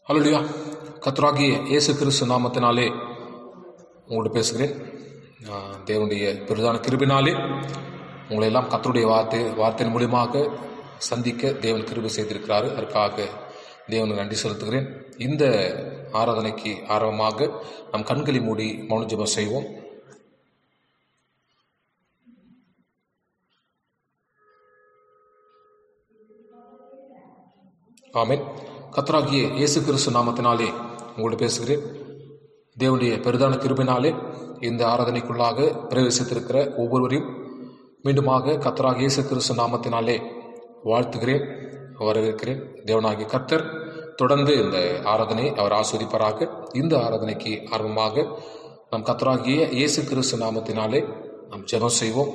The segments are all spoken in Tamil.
ஹalleluya கர்த்தராகிய இயேசு கிறிஸ்து நாமத்தினாலே உங்களோடு பேசுகிறேன் ஆஹ் தேவனுடைய பெரிதான கிருபினாலே உங்களை எல்லாம் கர்த்தருடைய வார்த்தை வார்த்தையின் மூலியமாக சந்திக்க தேவன் கிருபை செய்திருக்கிறாரு அதற்காக தேவனுக்கு நன்றி செலுத்துகிறேன் இந்த ஆராதனைக்கு ஆரம்பமாக நம் கண்களை மூடி மௌன ஜெபம் செய்வோம் ஆமென் கர்த்தராகிய இயேசு கிறிஸ்து நாமத்தினாலே உங்களோடு பேசுகிறேன் தேவனுடைய பெரிதான கிருபினாலே இந்த ஆராதனைக்குள்ளாக பிரவேசித்திருக்கிற ஒவ்வொருவரையும் மீண்டுமாக கர்த்தராகிய இயேசு கிறிஸ்து நாமத்தினாலே வாழ்த்துகிறேன் வரவேற்கிறேன் தேவனாகிய கர்த்தர் தொடர்ந்து இந்த ஆராதனை அவர் ஆஸ்வதிப்பாராக இந்த ஆராதனைக்கு ஆரம்பமாக நம் கர்த்தராகிய இயேசு கிறிஸ்து நாமத்தினாலே நாம் ஜெபம் செய்வோம்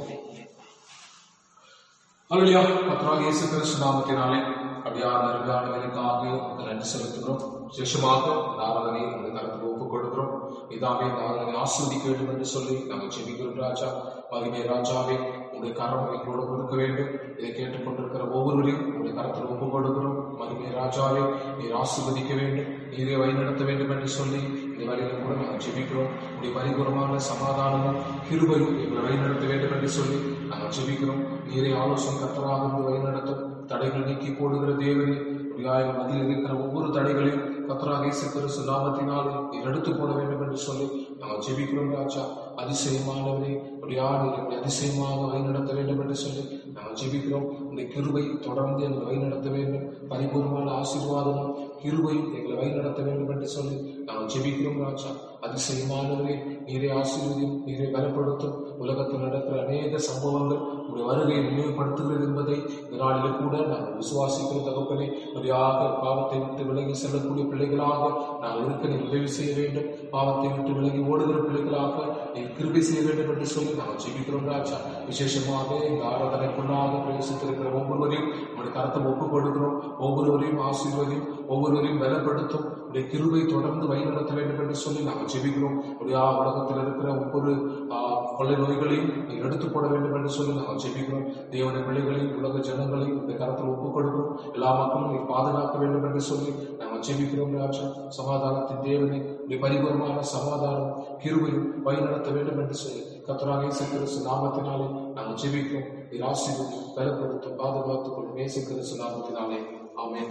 அல்லா கர்த்தராகிய இயேசு கிறிஸ்து நாமத்தினாலே அப்படியான அருமையான வேலைக்காக உங்களுக்கு நன்றி செலுத்துகிறோம் விசேஷமாக இந்த ஆராதனை உங்கள் கருத்துக்கு ஒப்புக் கொடுக்கிறோம் இதாமே இந்த ஆராதனை ஆஸ்வதிக்க வேண்டும் என்று சொல்லி நாங்கள் ஜெபிக்கிறோம் ராஜா மகிமை ராஜாவே உங்களுடைய கரம் எங்களோடு கொடுக்க வேண்டும் இதை கேட்டுக்கொண்டிருக்கிற ஒவ்வொருவரையும் உங்களுடைய கரத்தில் ஒப்புக் கொடுக்கிறோம் மகிமை ராஜாவே நீர் ஆசீர்வதிக்க வேண்டும் நீரே வழிநடத்த வேண்டும் என்று சொல்லி இந்த வழியில் கூட நாங்கள் ஜெபிக்கிறோம் உடைய பரிபூரமான சமாதானமும் கிருபையும் எங்களை வழிநடத்த வேண்டும் என்று சொல்லி நாங்கள் ஜெபிக்கிறோம் நீரே ஆலோசனை கர்த்தராக இருந்து வழிநடத்தும் தடைகள் நீக்கி போடுகிற தேவனே உடைய மத்தியில் இருக்கிற ஒவ்வொரு தடைகளையும் கத்தராக இயேசு கிறிஸ்து நாமத்தினாலே நீர் எடுத்து போட வேண்டும் என்று சொல்லி நாங்கள் ஜெபிக்கிறோம் ராஜா அதிசயமானவரே உடைய நீர் அதிசயமாக வழிநடத்த வேண்டும் என்று சொல்லி நாங்கள் ஜெபிக்கிறோம் உடைய கிருபை தொடர்ந்து எங்களை வழிநடத்த வேண்டும் பரிபூர்ணமான ஆசீர்வாதமும் கிருபையும் எங்களை வழிநடத்த வேண்டும் என்று சொல்லி நாங்கள் ஜெபிக்கிறோம் ராஜா அதிசயமானவரே நீரை ஆசீர்வதியும் நீரை பலப்படுத்தும் உலகத்தில் நடக்கிற அநேக சம்பவங்கள் உடைய வருகையை நினைவுபடுத்துகிறது என்பதை இந்த நாளில் கூட நாங்கள் விசுவாசிக்கிற தகப்பனே உடையாக பாவத்தை விட்டு விலகி செல்லக்கூடிய பிள்ளைகளாக நாங்கள் இருக்க நீர் உதவி செய்ய வேண்டும் பாவத்தை விட்டு விலகி ஓடுகிற பிள்ளைகளாக நீர் கிருபை செய்ய வேண்டும் என்று சொல்லி நாங்கள் ஜெபிக்கிறோம் ராஜா விசேஷமாக இந்த ஆராதனைக்குள்ளாக பிரவேசித்திருக்கிற ஒவ்வொருவரையும் உங்களுடைய கருத்தை ஒப்புக் கொடுக்கிறோம் ஒவ்வொருவரையும் ஆசீர்வதியும் ஒவ்வொருவரையும் பலப்படுத்தும் உடைய கிருபை தொடர்ந்து வழிநடத்த வேண்டும் என்று சொல்லி நாங்கள் ஜெபிக்கிறோம் உடைய உலகத்தில் இருக்கிற ஒவ்வொரு ஆஹ், கொள்ளை நோய்களையும் நீர் எடுத்து போட வேண்டும் என்று சொல்லி நாங்கள் ஜெபிக்கிறோம் தேவனுடைய பிள்ளைகளையும் உலக ஜனங்களையும் இந்த கரத்தில் ஒப்புக் கொடுக்கிறோம் எல்லா மக்களும் நீர் பாதுகாக்க வேண்டும் என்று சொல்லி நாங்கள் ஜெபிக்கிறோம் ராஜா சமாதானத்தின் தேவனை உடைய பரிபூர்ணமான சமாதானம் கிருபையும் வழிநடத்த வேண்டும் என்று சொல்லி கத்தராக இயேசு கிறிஸ்து நாமத்தினாலே நாங்கள் ஜெபிக்கிறோம் நீர் ஆசீர்வதி பலப்படுத்தும் பாதுகாத்துக் கொள்ளும் இயேசு கிறிஸ்து நாமத்தினாலே ஆமென்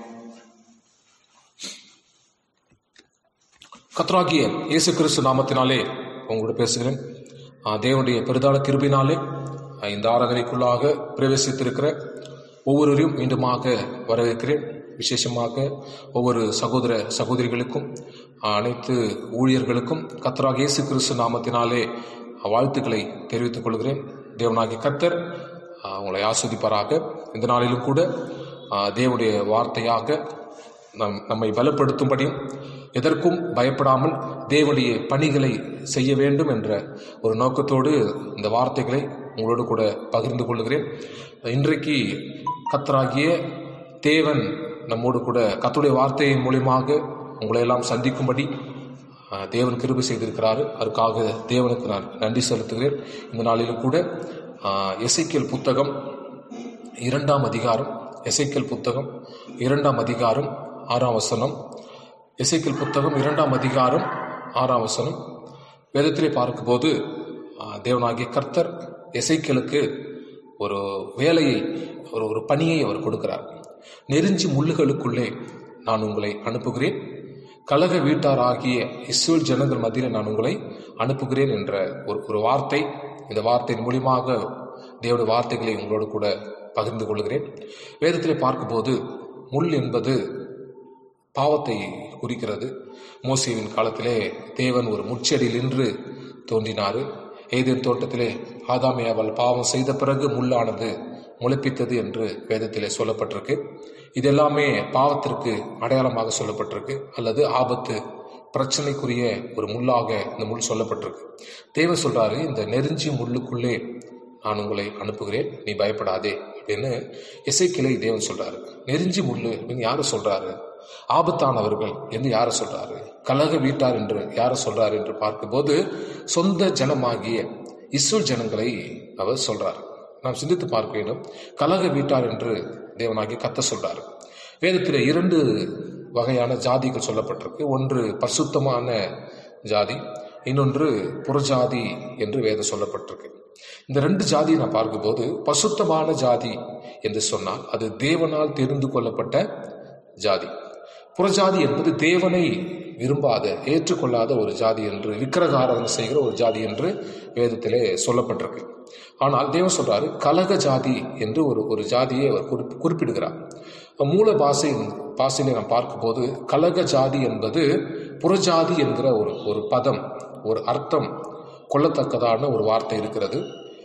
கத்ராகிய இயேசு கிறிஸ்து நாமத்தினாலே உங்களோட பேசுகிறேன் ஆ, தேவனுடைய பெரிதான கிருபினாலே ஆ, இந்த ஆராதனைக்குள்ளாக பிரவேசித்திருக்கிற ஒவ்வொருவரையும் மீண்டுமாக வரவேற்கிறேன் விசேஷமாக ஒவ்வொரு சகோதர சகோதரிகளுக்கும் ஆ, அனைத்து ஊழியர்களுக்கும் கத்ராக இயேசு கிறிஸ்து நாமத்தினாலே ஆ, வாழ்த்துக்களை தெரிவித்துக் கொள்கிறேன் தேவனாகிய கர்த்தர் ஆ, உங்களை ஆஸ்வதிப்பாராக இந்த நாளிலும் கூட ஆ, தேவனுடைய வார்த்தையாக நம் நம்மை பலப்படுத்தும்படியும் எதற்கும் பயப்படாமல் தேவனுடைய பணிகளை செய்ய வேண்டும் என்ற ஒரு நோக்கத்தோடு இந்த வார்த்தைகளை உங்களோடு கூட பகிர்ந்து கொள்கிறேன் இன்றைக்கு கத்தராகிய தேவன் நம்மோடு கூட கத்துடைய வார்த்தையின் மூலியமாக உங்களை எல்லாம் சந்திக்கும்படி ஆஹ், தேவன் கிருபை செய்திருக்கிறாரு அதுக்காக தேவனுக்கு நான் நன்றி செலுத்துகிறேன் இந்த நாளிலும் கூட ஆஹ், எசேக்கியேல் புத்தகம் இரண்டாம் அதிகாரம் எசேக்கியேல் புத்தகம் இரண்டாம் அதிகாரம் ஆறாம் வசனம் எசேக்கியேல் புத்தகம் இரண்டாம் அதிகாரம் ஆறாம் வசனம் வேதத்திலே பார்க்கும்போது ஆ, தேவனாகிய கர்த்தர் எசேக்கியேலுக்கு ஒரு வேலையை ஒரு ஒரு பணியை அவர் கொடுக்கிறார் நெருஞ்சி முள்ளுகளுக்குள்ளே நான் உங்களை அனுப்புகிறேன் கலக வீட்டாராகிய இஸ்ரேல் ஜனங்கள் மத்தியில் நான் உங்களை அனுப்புகிறேன் என்ற ஒரு ஒரு வார்த்தை இந்த வார்த்தையின் மூலியமாக தேவனுடைய வார்த்தைகளை உங்களோடு கூட பகிர்ந்து கொள்கிறேன் வேதத்திலே பார்க்கும்போது முள் என்பது பாவத்தை குறிக்கிறது மோசேவின் காலத்திலே தேவன் ஒரு முச்செடியில் நின்று தோன்றினார் ஏதேன் தோட்டத்திலே ஆதாமே அவள் பாவம் செய்த பிறகு முள்ளானது முளைப்பித்தது என்று வேதத்திலே சொல்லப்பட்டிருக்கு இதெல்லாமே பாவத்திற்கு அடையாளமாக சொல்லப்பட்டிருக்கு அல்லது ஆபத்து பிரச்சனைக்குரிய ஒரு முள்ளாக இந்த முள் சொல்லப்பட்டிருக்கு தேவன் சொல்றாரு இந்த நெருஞ்சி முள்ளுக்குள்ளே நான் உங்களை அனுப்புகிறேன் நீ பயப்படாதே அப்படின்னு இசைக்கிளை தேவன் சொல்றாரு நெருஞ்சி முள்ளு அப்படின்னு யாரு சொல்றாரு ஆபத்தானவர்கள் என்று யாரை சொல்றாரு கலக வீட்டார் என்று யாரை சொல்றாரு என்று பார்க்கும்போது சொந்த ஜனமாகிய இஸ்ரேல் ஜனங்களை அவர் சொல்றார் நாம் சிந்தித்து பார்க்க வேண்டும் கலக வீட்டார் என்று தேவனாகிய கத்த சொல்றாரு வேதத்தில் இரண்டு வகையான ஜாதிகள் சொல்லப்பட்டிருக்கு ஒன்று பரிசுத்தமான ஜாதி இன்னொன்று புறஜாதி என்று வேதம் சொல்லப்பட்டிருக்கு இந்த ரெண்டு ஜாதியை நான் பார்க்கும்போது பசுத்தமான ஜாதி என்று சொன்னால் அது தேவனால் தெரிந்து கொள்ளப்பட்ட ஜாதி புறஜாதி என்பது தேவனை விரும்பாத ஏற்றுக்கொள்ளாத ஒரு ஜாதி என்று விக்கிரகாராதனை செய்கிற ஒரு ஜாதி என்று வேதத்திலே சொல்லப்பட்டிருக்கு ஆனால் தேவன் சொல்றாரு கலக ஜாதி என்று ஒரு ஒரு ஜாதியை அவர் குறிப்- குறிப்பிடுகிறார் மூல பாஷை பாஷையில நாம் பார்க்கும்போது கலக ஜாதி என்பது புறஜாதி என்கிற ஒரு ஒரு பதம் ஒரு அர்த்தம் கொள்ளத்தக்கதான ஒரு வார்த்தை இருக்கிறது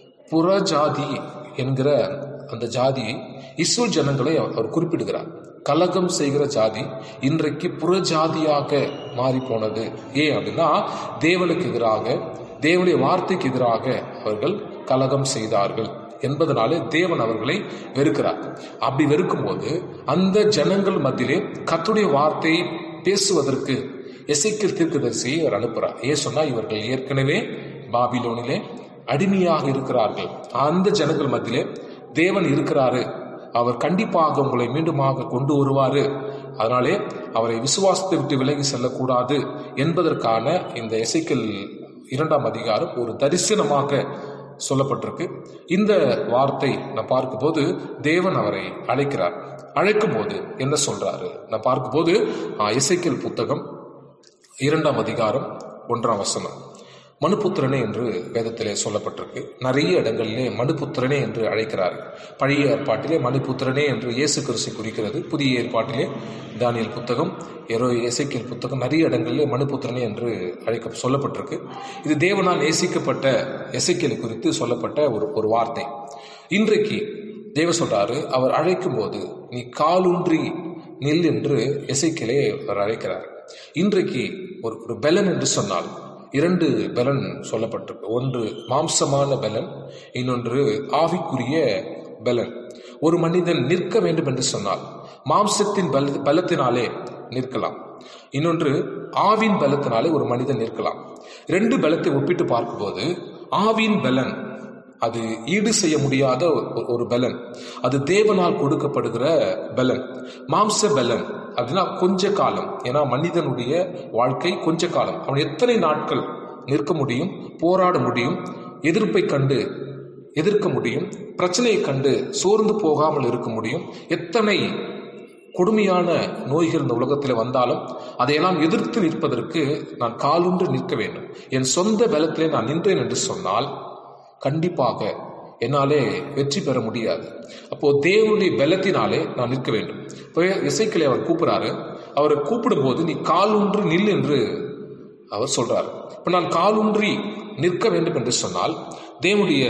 புறஜாதி என்கிற அந்த ஜாதியை இஸ்ரேல் ஜனங்களை அவர் அவர் குறிப்பிடுகிறார் கலகம் செய்கிற ஜாதி இன்றைக்கு புறஜாதியாக மாறி போனது ஏன் அப்படின்னா தேவனுக்கு எதிராக தேவனுடைய வார்த்தைக்கு எதிராக அவர்கள் கலகம் செய்தார்கள் என்பதனாலே தேவன் அவர்களை வெறுக்கிறார் அப்படி வெறுக்கும்போது அந்த ஜனங்கள் மத்தியிலே கர்த்தருடைய வார்த்தையை பேசுவதற்கு எசைக்கில் தீர்க்கதரிசியை அவர் அனுப்புறார் ஏன் சொன்னா இவர்கள் ஏற்கனவே பாபிலோனிலே அடிமையாக இருக்கிறார்கள் அந்த ஜனங்கள் மத்தியிலே தேவன் இருக்கிறாரு அவர் கண்டிப்பாக உங்களை மீண்டுமாக கொண்டு வருவாரு அதனாலே அவரை விசுவாசத்தை விட்டு விலகி செல்லக்கூடாது என்பதற்கான இந்த எசைக்கல் இரண்டாம் அதிகாரம் ஒரு தரிசனமாக சொல்லப்பட்டிருக்கு இந்த வார்த்தை நான் பார்க்கும்போது தேவன் அவரை அழைக்கிறார் அழைக்கும் போது என்ன சொல்றாரு நான் பார்க்கும்போது இசைக்கல் புத்தகம் இரண்டாம் அதிகாரம் ஒன்றாம் வசனம் மனுபுத்திரனே என்று வேதத்திலே சொல்லப்பட்டிருக்கு நிறைய இடங்களிலே மனுபுத்திரனே என்று அழைக்கிறார் பழைய ஏற்பாட்டிலே மனுபுத்திரனே என்று இயேசு கிறிஸ்து குறிக்கிறது புதிய ஏற்பாட்டிலே தானியல் புத்தகம் எரோ இசைக்கியல் புத்தகம் நிறைய இடங்களிலே மனுபுத்திரனே என்று அழைக்க சொல்லப்பட்டிருக்கு இது தேவனால் நேசிக்கப்பட்ட எசைக்கியலை குறித்து சொல்லப்பட்ட ஒரு ஒரு வார்த்தை இன்றைக்கு தேவ சொல்றாரு அவர் அழைக்கும் போது நீ காலூன்றி நில் என்று எசைக்கிலே அவர் அழைக்கிறார் இன்றைக்கு ஒரு ஒரு பெலன் என்று சொன்னால் இரண்டு பலன் சொல்லப்பட்டிருக்கு ஒன்று மாம்சமான பலன் இன்னொன்று ஆவிக்குரிய பலன் ஒரு மனிதன் நிற்க வேண்டும் என்று சொன்னால் மாம்சத்தின் பல பலத்தினாலே நிற்கலாம் இன்னொன்று ஆவின் பலத்தினாலே ஒரு மனிதன் நிற்கலாம் ரெண்டு பலத்தை ஒப்பிட்டு பார்க்கும்போது ஆவின் பலன் அது ஈடு செய்ய முடியாத ஒரு- ஒரு பலன் அது தேவனால் கொடுக்கப்படுகிற பலன் மாம்ச பலன் அப்படின்னா கொஞ்ச காலம் ஏன்னா மனிதனுடைய வாழ்க்கை கொஞ்ச காலம் அவன் எத்தனை நாட்கள் நிற்க முடியும் போராட முடியும் எதிர்ப்பை கண்டு எதிர்க்க முடியும் பிரச்சனையை கண்டு சோர்ந்து போகாமல் இருக்க முடியும் எத்தனை கொடுமையான நோய்கள் இந்த உலகத்தில் வந்தாலும் அதையெல்லாம் எதிர்த்து நிற்பதற்கு நான் காலூன்று நிற்க வேண்டும் என் சொந்த பலத்திலே நான் நின்றேன் என்று சொன்னால் கண்டிப்பாக என்னாலே வெற்றி பெற முடியாது அப்போ தேவனுடைய பலத்தினாலே நான் நிற்க வேண்டும் இப்போ இசைக்கிளை அவர் கூப்பிடுறாரு அவரை கூப்பிடும்போது நீ கால் ஊன்றி நில் என்று அவர் சொல்றார் இப்போ நான் கால் ஊன்றி நிற்க வேண்டும் என்று சொன்னால் தேவனுடைய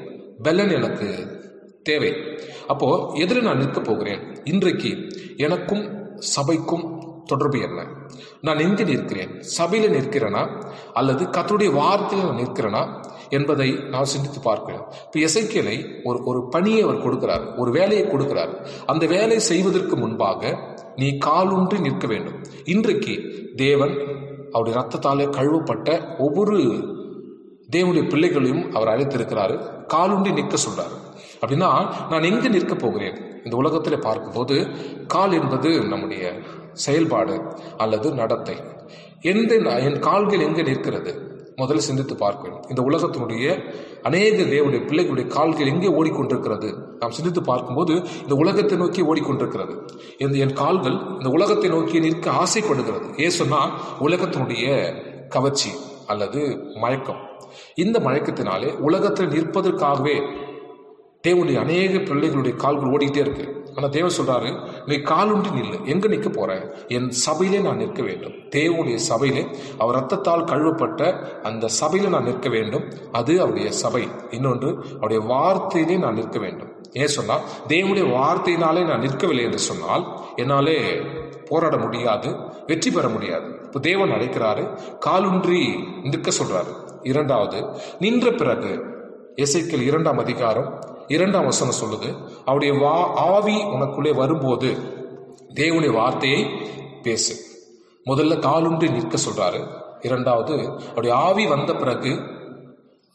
பலன் எனக்கு தேவை அப்போ எதில் நான் நிற்க போகிறேன் இன்றைக்கு எனக்கும் சபைக்கும் தொடர்பு என்ன நான் எங்கே நிற்கிறேன் சபையில நிற்கிறேனா அல்லது கர்த்தருடைய வார்த்தையில் நான் நிற்கிறேனா என்பதை நான் சிந்தித்து பார்க்கிறேன் இப்போ எசைக்கியலை ஒரு ஒரு பணியை அவர் கொடுக்கிறார் ஒரு வேலையை கொடுக்கிறார் அந்த வேலை செய்வதற்கு முன்பாக நீ காலூன்றி நிற்க வேண்டும் இன்றைக்கு தேவன் அவருடைய ரத்தத்தாலே கழுவப்பட்ட ஒவ்வொரு தேவனுடைய பிள்ளைகளையும் அவர் அழைத்திருக்கிறாரு காலுண்டி நிற்க சொல்றாரு அப்படின்னா நான் எங்க நிற்க போகிறேன் இந்த உலகத்தில் பார்க்கும்போது கால் என்பது நம்முடைய செயல்பாடு அல்லது நடத்தை எந்த என் கால்கள் எங்க நிற்கிறது முதல்ல சிந்தித்து பார்க்கணும் இந்த உலகத்தினுடைய அநேக தேவனுடைய பிள்ளைகளுடைய கால்கள் எங்கே ஓடிக்கொண்டிருக்கிறது நாம் சிந்தித்து பார்க்கும்போது இந்த உலகத்தை நோக்கி ஓடிக்கொண்டிருக்கிறது இந்த என் கால்கள் இந்த உலகத்தை நோக்கி நிற்க ஆசைப்படுகிறது ஏன் சொன்னா உலகத்தினுடைய கவர்ச்சி அல்லது மயக்கம் இந்த மயக்கத்தினாலே உலகத்தில் நிற்பதற்காகவே தேவனுடைய அநேக பிள்ளைகளுடைய கால்கள் ஓடிக்கிட்டே இருக்கு ஆனா தேவன் சொல்றாரு நீ காலுண்டி நில்லு எங்க நிற்க போற என் சபையிலே நான் நிற்க வேண்டும் தேவனுடைய சபையிலே அவர் ரத்தத்தால் கழுவப்பட்ட அந்த சபையில நான் நிற்க வேண்டும் அது அவருடைய சபை இன்னொன்று அவருடைய வார்த்தையிலே நான் நிற்க வேண்டும் ஏன் சொன்னா தேவனுடைய வார்த்தையினாலே நான் நிற்கவில்லை என்று சொன்னால் என்னாலே போராட முடியாது வெற்றி பெற முடியாது இப்போ தேவன் அழைக்கிறாரு காலுன்றி நிற்க சொல்றாரு இரண்டாவது நின்ற பிறகு எசைக்கல் இரண்டாம் அதிகாரம் இரண்டாம் வசனம் சொல்லுது அவருடைய வா ஆவி உனக்குள்ளே வரும்போது தேவனுடைய வார்த்தையை பேசு முதல்ல காலுன்றி நிற்க சொல்றாரு இரண்டாவது அவருடைய ஆவி வந்த பிறகு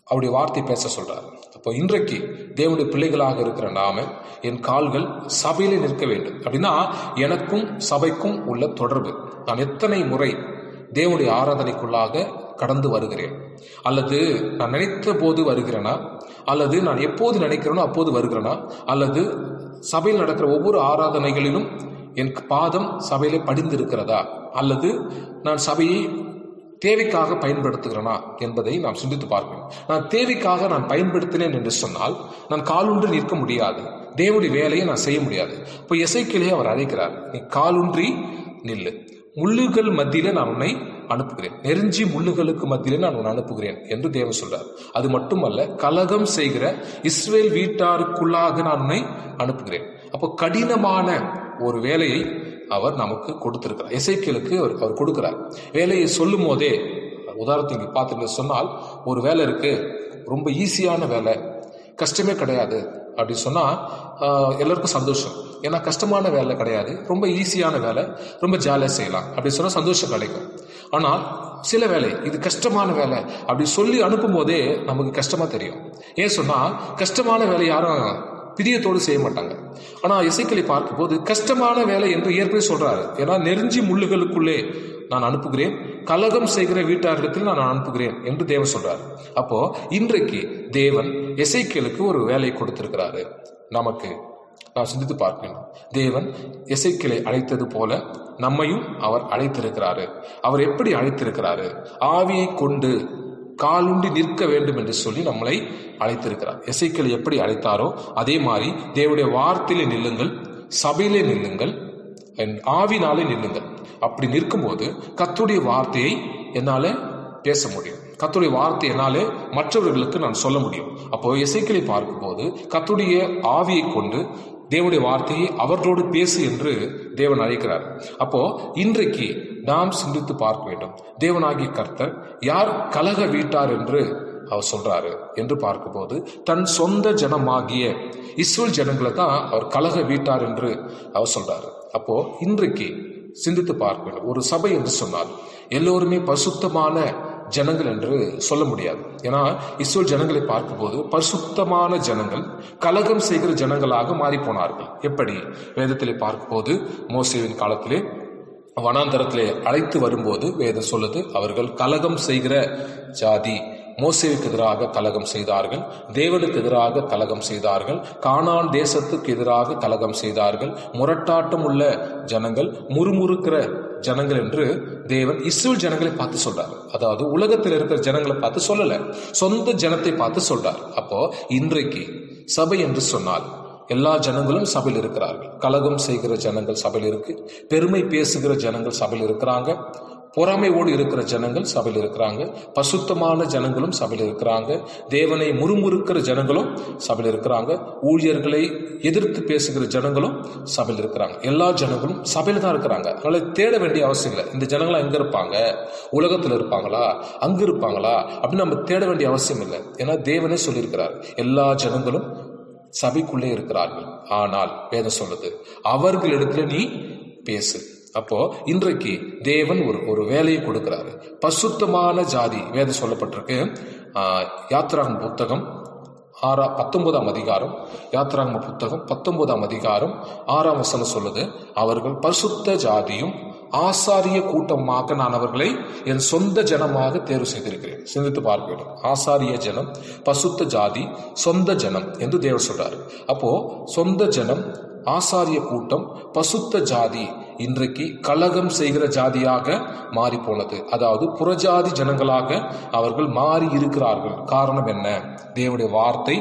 அவருடைய வார்த்தை பேச சொல்றாரு அப்போ இன்றைக்கு தேவனுடைய பிள்ளைகளாக இருக்கிற நாம என் கால்கள் சபையிலே நிற்க வேண்டும் அப்படின்னா எனக்கும் சபைக்கும் உள்ள தொடர்பு நான் எத்தனை முறை தேவனுடைய ஆராதனைக்குள்ளாக கடந்து வருகிறேன் அல்லது நான் நினைத்த போது வருகிறேனா அல்லது நான் எப்போது நினைக்கிறேனோ அப்போது வருகிறேனா அல்லது சபையில் நடக்கிற ஒவ்வொரு ஆராதனைகளிலும் என் பாதம் சபையிலே படிந்திருக்கிறதா அல்லது நான் சபையை தேவைக்காக பயன்படுத்துகிறேனா என்பதை நாம் சிந்தித்து பார்க்கணும் நான் தேவைக்காக நான் பயன்படுத்தினேன் என்று சொன்னால் நான் காலூன்றி நிற்க முடியாது தேவனுடைய வேலையை நான் செய்ய முடியாது இப்போ இசைக்கிலே அவர் அழைக்கிறார் நீ காலூன்றி நில்லு முள்ளுகள் மத்தியில நான் உன்னை அனுப்புகிறேன் நெருஞ்சி முள்ளுகளுக்கு மத்தியிலே நான் உன்னை அனுப்புகிறேன் என்று தேவன் சொல்றார் அது மட்டுமல்ல கலகம் செய்கிற இஸ்ரேல் வீட்டாருக்குள்ளாக நான் உன்னை அனுப்புகிறேன் அப்போ கடினமான ஒரு வேலையை அவர் நமக்கு கொடுத்திருக்கிறார் இசைக்கியலுக்கு அவர் அவர் கொடுக்கிறார் வேலையை சொல்லும் போதே உதாரணத்தை இங்கே பார்த்துட்டு சொன்னால் ஒரு வேலை இருக்கு ரொம்ப ஈஸியான வேலை கஷ்டமே கிடையாது அப்படி சொன்னா ஆஹ், எல்லாருக்கும் சந்தோஷம் ஏன்னா கஷ்டமான வேலை கிடையாது ரொம்ப ஈஸியான வேலை ரொம்ப ஜாலியாக செய்யலாம் அப்படி சொன்னா சந்தோஷம் கிடைக்கும் ஆனால் சில வேலை இது கஷ்டமான வேலை அப்படி சொல்லி அனுப்பும் போதே நமக்கு கஷ்டமா தெரியும் ஏன் சொன்னா கஷ்டமான வேலை யாரும் பிரியத்தோடு செய்ய மாட்டாங்க ஆனா இசைக்களை பார்க்கும்போது கஷ்டமான வேலை என்று ஏற்கனவே சொல்றாரு ஏன்னா நெருஞ்சி முள்ளுகளுக்குள்ளே நான் அனுப்புகிறேன் கலகம் செய்கிற வீட்டாரிடத்தில் நான் அனுப்புகிறேன் என்று தேவன் சொல்றாரு அப்போ இன்றைக்கு தேவன் எசைக்கேலுக்கு ஒரு வேலையை கொடுத்திருக்கிறாரு நமக்கு நாம் சிந்தித்து பார்க்க வேண்டும் தேவன் எசைக்கிளை அழைத்தது போல நம்மையும் அவர் அழைத்திருக்கிறாரு அவர் எப்படி அழைத்திருக்கிறாரு ஆவியை கொண்டு காலுண்டி நிற்க வேண்டும் என்று சொல்லி நம்மளை அழைத்திருக்கிறார் எசைக்களை எப்படி அழைத்தாரோ அதே மாதிரி தேவனுடைய வார்த்தையிலே நில்லுங்கள் சபையிலே நில்லுங்கள் என் ஆவினாலே நில்லுங்கள் அப்படி நிற்கும்போது கத்துடைய வார்த்தையை என்னால பேச முடியும் கத்துடைய வார்த்தை என்னாலே மற்றவர்களுக்கு நான் சொல்ல முடியும் அப்போ இசைக்களை பார்க்கும்போது கத்துடைய ஆவியை கொண்டு தேவனுடைய வார்த்தையை அவர்களோடு பேசு என்று தேவன் அழைக்கிறார் அப்போ இன்றைக்கு நாம் சிந்தித்து பார்க்க வேண்டும் தேவனாகிய கர்த்தர் யார் கலக வீட்டார் என்று அவர் சொல்றாரு என்று பார்க்கும்போது தன் சொந்த ஜனமாகிய இஸ்ரேல் ஜனங்களை தான் அவர் கலக வீட்டார் என்று அவர் சொல்றாரு அப்போ இன்றைக்கு சிந்தித்து பார்க்க வேண்டும் ஒரு சபை என்று சொன்னால் எல்லோருமே பரிசுத்தமான ஜனங்கள் என்று சொல்ல முடியாது ஏன்னா இஸ்ரேல் ஜனங்களை பார்க்கும்போது பரிசுத்தமான ஜனங்கள் கலகம் செய்கிற ஜனங்களாக மாறி போனார்கள் எப்படி வேதத்திலே பார்க்கும்போது மோசேவின் காலத்திலே வனாந்தரத்திலே அழைத்து வரும்போது வேதம் சொல்லுது அவர்கள் கலகம் செய்கிற ஜாதி மோசேவுக்கு எதிராக கலகம் செய்தார்கள் தேவனுக்கு எதிராக கலகம் செய்தார்கள் கானான் தேசத்துக்கு எதிராக கலகம் செய்தார்கள் முரட்டாட்டம் உள்ள ஜனங்கள் முறுமுறுக்கிற ஜனங்கள் என்று தேவன் இஸ்ரேல் ஜனங்களை பார்த்து சொல்றாரு அதாவது உலகத்தில் இருக்கிற ஜனங்களை பார்த்து சொல்லல சொந்த ஜனத்தை பார்த்து சொல்றார் அப்போ இன்றைக்கு சபை என்று சொன்னால் எல்லா ஜனங்களும் சபையில் இருக்கிறார்கள் கலகம் செய்கிற ஜனங்கள் சபையில் இருக்கு பெருமை பேசுகிற ஜனங்கள் சபையில் இருக்கிறாங்க பொறாமையோடு இருக்கிற ஜனங்கள் சபையில் இருக்கிறாங்க பசுத்தமான ஜனங்களும் சபையில் இருக்கிறாங்க தேவனை முறுமுறுக்கிற ஜனங்களும் சபையில் இருக்கிறாங்க ஊழியர்களை எதிர்த்து பேசுகிற ஜனங்களும் சபையில் இருக்கிறாங்க எல்லா ஜனங்களும் சபையில் தான் இருக்கிறாங்க அதனால தேட வேண்டிய அவசியம் இல்லை இந்த ஜனங்களாம் எங்க இருப்பாங்க உலகத்தில் இருப்பாங்களா அங்க இருப்பாங்களா அப்படின்னு நம்ம தேட வேண்டிய அவசியம் இல்லை ஏன்னா தேவனே சொல்லியிருக்கிறார் எல்லா ஜனங்களும் சபைக்குள்ளே இருக்கிறார்கள் ஆனால் வேதம் சொல்லுது அவர்களிடத்துல நீ பேசு அப்போ இன்றைக்கு தேவன் ஒரு ஒரு வேலையை கொடுக்கிறாரு பசுத்தமான ஜாதி வேதம் சொல்லப்பட்டிருக்கு ஆஹ், யாத்திராகம புத்தகம் ஆறா பத்தொன்பதாம் அதிகாரம் யாத்திராகம புத்தகம் பத்தொன்பதாம் அதிகாரம் ஆறாம் வசனம் சொல்லுது அவர்கள் பரிசுத்த ஜாதியும் ஆசாரிய கூட்டமாக நான் அவர்களை என் சொந்த ஜனமாக தேர்வு செய்திருக்கிறேன் சிந்தித்து பார்க்க வேண்டும் ஆசாரிய ஜனம் பசுத்த ஜாதி சொந்த ஜனம் என்று தேவர் சொல்றாரு அப்போ சொந்த ஜனம் ஆசாரிய கூட்டம் பசுத்த ஜாதி இன்றைக்கு கலகம் செய்கிற ஜாதியாக மாறி போனது அதாவது புறஜாதி ஜனங்களாக அவர்கள் மாறி இருக்கிறார்கள் காரணம் என்ன தேவனுடைய வார்த்தை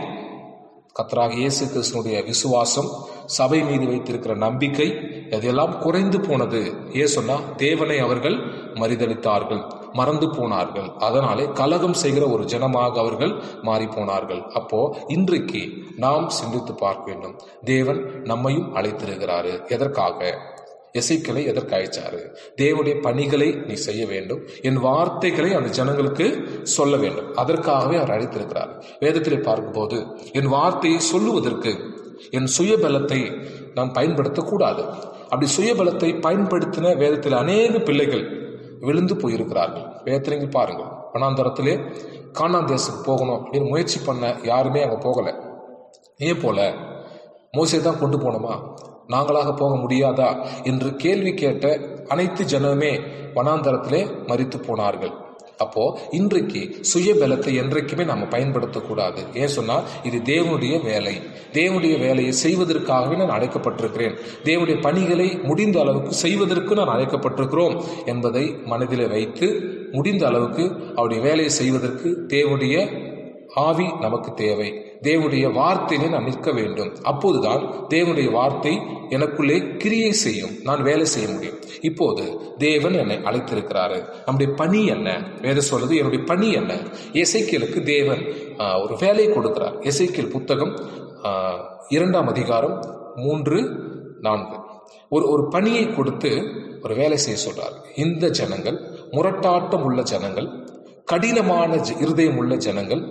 கத்தராக இயேசு கிறிஸ்தனுடைய விசுவாசம் சபை மீது வைத்திருக்கிற நம்பிக்கை இதெல்லாம் குறைந்து போனது ஏன் சொன்னா தேவனை அவர்கள் மறிதளித்தார்கள் மறந்து போனார்கள் அதனாலே கலகம் செய்கிற ஒரு ஜனமாக அவர்கள் மாறி போனார்கள் அப்போ இன்றைக்கு நாம் சிந்தித்து பார்க்க வேண்டும் தேவன் நம்மையும் அழைத்திருக்கிறாரு எதற்காக எசைக்களை எதற்கு அழைச்சாரு தேவனுடைய பணிகளை நீ செய்ய வேண்டும் என் வார்த்தைகளை அந்த ஜனங்களுக்கு சொல்ல வேண்டும் அதற்காகவே அவர் அழைத்திருக்கிறார் வேதத்திலே பார்க்கும்போது என் வார்த்தையை சொல்லுவதற்கு என் சுயபலத்தை நான் பயன்படுத்தக்கூடாது அப்படி சுயபலத்தை பயன்படுத்தின வேதத்தில் அநேக பிள்ளைகள் விழுந்து போயிருக்கிறார்கள் வேதத்திலே பாருங்கள் வனாந்தரத்திலே கானான் தேசத்துக்கு போகணும் அப்படின்னு முயற்சி பண்ண யாருமே அங்கே போகலை ஏன் போல மோசே தான் கொண்டு போனோமா நாங்களாக போக முடியாதா என்று கேள்வி கேட்ட அனைத்து ஜனமே வனாந்தரத்திலே மரித்து போனார்கள் அப்போ இன்றைக்கு சுய பலத்தை என்றைக்குமே நம்ம பயன்படுத்தக்கூடாது ஏன் சொன்னா இது தேவனுடைய வேலை தேவனுடைய வேலையை செய்வதற்காகவே நான் அழைக்கப்பட்டிருக்கிறேன் தேவனுடைய பணிகளை முடிந்த அளவுக்கு செய்வதற்கு நான் அழைக்கப்பட்டிருக்கிறோம் என்பதை மனதிலே வைத்து முடிந்த அளவுக்கு அவருடைய வேலையை செய்வதற்கு தேவனுடைய ஆவி நமக்கு தேவை தேவனுடைய வார்த்தையிலே நான் நிற்க வேண்டும் அப்போதுதான் தேவனுடைய வார்த்தை எனக்குள்ளே கிரியை செய்யும் நான் வேலை செய்ய முடியும் இப்போது தேவன் என்னை அழைத்திருக்கிறாரு நம்முடைய பணி என்ன வேத சொல்றது என்னுடைய பணி என்ன எசைக்கியலுக்கு தேவன் ஆஹ், ஒரு வேலையை கொடுக்கிறார் எசைக்கியல் புத்தகம் ஆஹ், இரண்டாம் அதிகாரம் மூன்று நான்கு ஒரு ஒரு பணியை கொடுத்து ஒரு வேலை செய்ய சொல்றார் இந்த ஜனங்கள் முரட்டாட்டம் உள்ள ஜனங்கள் கடினமான ஜ- இருதயம் உள்ள ஜனங்கள்